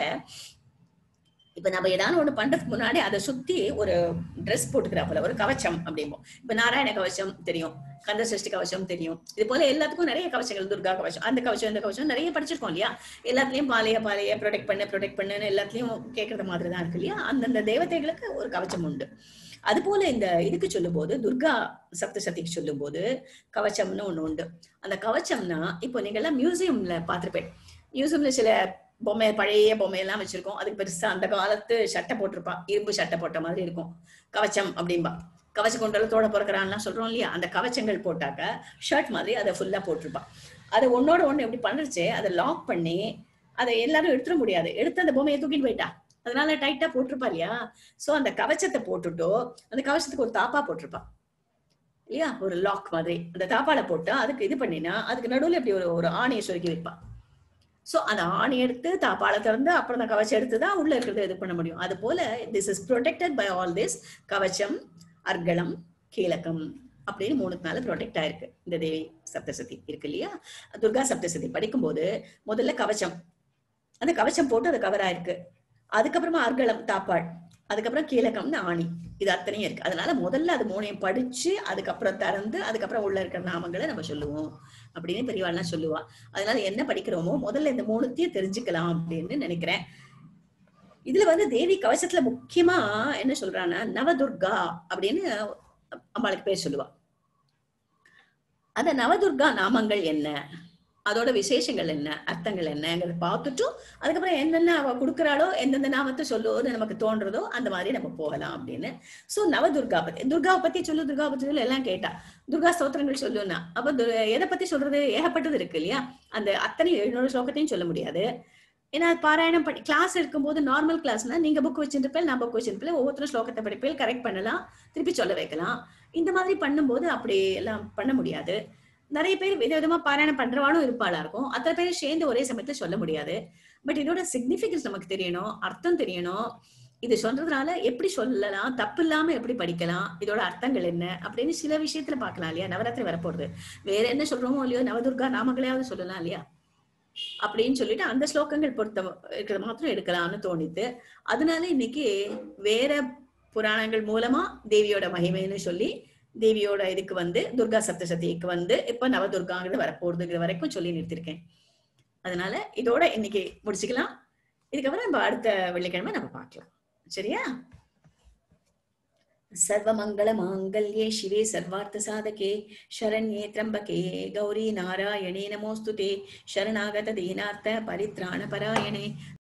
இப்ப நம்ம ஏதாவது ஒண்ணு பண்றதுக்கு முன்னாடி அதை சுத்தி ஒரு ட்ரெஸ் போட்டுக்கிறாப்புல ஒரு கவச்சம் அப்படிம்போம் இப்ப நாராயண கவச்சம் தெரியும் கந்த சஷ்டி கவச்சம் தெரியும் இது போல எல்லாத்துக்கும் நிறைய கவச்சங்கள் துர்கா கவச்சம் அந்த கவச்சம் இந்த கவச்சம் நிறைய படிச்சிருக்கோம் இல்லையா எல்லாத்துலயும் பாலைய பாலைய ப்ரொடெக்ட் பண்ண ப்ரொடெக்ட் பண்ணுன்னு எல்லாத்துலயும் கேட்கறது மாதிரி தான் இருக்கு இல்லையா அந்தந்த தேவதைகளுக்கு ஒரு கவச்சம் உண்டு அது போல இந்த இதுக்கு சொல்லும்போது துர்கா சப்தசதிக்கு சொல்லும்போது கவச்சம்னு ஒண்ணு உண்டு அந்த கவச்சம்னா இப்போ நீங்க எல்லாம் மியூசியம்ல பார்த்திருப்பேன் மியூசியம்ல சில பொம்மை பழைய பொம்மையெல்லாம் வச்சிருக்கோம் அதுக்கு பெருசா அந்த காலத்து சட்டை போட்டிருப்பா இரும்பு சட்டை போட்ட மாதிரி இருக்கும் கவச்சம் அப்படிம்பா கவச்ச குண்டலத்தோட பிறக்கிறான்லாம் சொல்றோம் இல்லையா அந்த கவச்சங்கள் போட்டாக்க ஷர்ட் மாதிரி அதை ஃபுல்லா போட்டிருப்பா அதை ஒன்னோட ஒண்ணு எப்படி பண்ணுச்சு அதை லாக் பண்ணி அதை எல்லாரும் எடுத்துட முடியாது எடுத்து அந்த பொம்மையை தூக்கிட்டு போயிட்டா அதனால டைட்டா போட்டிருப்பா இல்லையா சோ அந்த கவச்சத்தை போட்டுட்டோ அந்த கவச்சத்துக்கு ஒரு தாப்பா போட்டிருப்பா இல்லையா ஒரு லாக் மாதிரி அந்த தாப்பால போட்டு அதுக்கு இது பண்ணினா அதுக்கு நடுவுல இப்படி ஒரு ஒரு ஆணையை சொருக்கி வைப்பா சோ அந்த ஆணி எடுத்து தாப்பால திறந்து அப்புறம் அந்த கவச்சம் எடுத்து தான் உள்ள இருக்கிறத இது பண்ண முடியும் அது போல this is protected by all this கவச்சம் அர்கலம் கீலகம் அப்படின்னு மூணுக்கு ப்ரொடெக்ட் ஆயிருக்கு இந்த தேவி சப்தசதி இருக்கு இல்லையா துர்கா சப்தசதி படிக்கும்போது முதல்ல கவச்சம் அந்த கவச்சம் போட்டு அது கவர் ஆயிருக்கு அதுக்கப்புறமா அர்கலம் தாப்பாள் அதுக்கப்புறம் கீழக்கம்னு ஆணி இது அத்தனையும் இருக்கு அதனால முதல்ல அது மூணையும் படிச்சு அதுக்கப்புறம் திறந்து அதுக்கப்புறம் உள்ள இருக்கிற நாமங்களை நம்ம சொல்லுவோம் அப்படின்னு பெரியவாள்லாம் சொல்லுவா அதனால என்ன படிக்கிறோமோ முதல்ல இந்த மூணுத்தையும் தெரிஞ்சுக்கலாம் அப்படின்னு நினைக்கிறேன் இதுல வந்து தேவி கவசத்துல முக்கியமா என்ன சொல்றான்னா நவதுர்கா அப்படின்னு அம்பாளுக்கு பேர் சொல்லுவா அந்த நவதுர்கா நாமங்கள் என்ன அதோட விசேஷங்கள் என்ன அர்த்தங்கள் என்னங்கிறத பார்த்துட்டும் அதுக்கப்புறம் என்னென்ன அவ கொடுக்குறாளோ எந்தெந்த நாமத்தை சொல்லுவோது நமக்கு தோன்றதோ அந்த மாதிரி நம்ம போகலாம் அப்படின்னு சோ நவதுர்கா பத்தி துர்காவை பத்தி சொல்லு துர்கா பத்தி சொல்லு எல்லாம் கேட்டா துர்கா ஸ்தோத்திரங்கள் சொல்லுன்னா அப்ப து- எதை பத்தி சொல்றது ஏகப்பட்டது இருக்கு இல்லையா அந்த அத்தனை எழுநூறு ஸ்லோகத்தையும் சொல்ல முடியாது ஏன்னா அது பாராயணம் பண்ணி கிளாஸ் இருக்கும்போது நார்மல் கிளாஸ்னா நீங்க புக் வச்சிருப்பேன் நான் புக் வச்சிருப்பேன் ஒவ்வொருத்தரும் ஸ்லோகத்தை படிப்பேன் கரெக்ட் பண்ணலாம் திருப்பி சொல்ல வைக்கலாம் இந்த மாதிரி பண்ணும்போது அப்படி எல்லாம் பண்ண முடியாது நிறைய பேர் விதவிதமா பாராயணம் பண்றவாளும் இருப்பாளா இருக்கும் அத்தனை பேர் சேர்ந்து ஒரே சமயத்துல சொல்ல முடியாது பட் இதோட சிக்னிபிகன்ஸ் நமக்கு தெரியணும் அர்த்தம் தெரியணும் இது சொல்றதுனால எப்படி சொல்லலாம் தப்பு இல்லாம எப்படி படிக்கலாம் இதோட அர்த்தங்கள் என்ன அப்படின்னு சில விஷயத்துல பார்க்கலாம் இல்லையா நவராத்திரி வரப்போகுது வேற என்ன சொல்றோமோ இல்லையோ நவதுர்கா நாமங்களையாவது சொல்லலாம் இல்லையா அப்படின்னு சொல்லிட்டு அந்த ஸ்லோகங்கள் பொறுத்த இருக்கிறத மாத்திரம் எடுக்கலாம்னு தோணித்து அதனால இன்னைக்கு வேற புராணங்கள் மூலமா தேவியோட மகிமைன்னு சொல்லி தேவியோட இதுக்கு வந்து துர்கா சப்தசதிக்கு வந்து இப்ப நவதுர்காங்கிறது வரப்போறதுங்கிற வரைக்கும் சொல்லி நிறுத்திருக்கேன் அதனால இதோட இன்னைக்கு முடிச்சுக்கலாம் இதுக்கப்புறம் நம்ம அடுத்த வெள்ளிக்கிழமை நம்ம பார்க்கலாம் சரியா சர்வமங்கள மாங்கல்யே சிவே சர்வார்த்த சாதகே शरण्ये त्र्यम्बके गौरी नारायणे नमोऽस्तु ते शरणागत दीनार्थ परित्राणपरायणे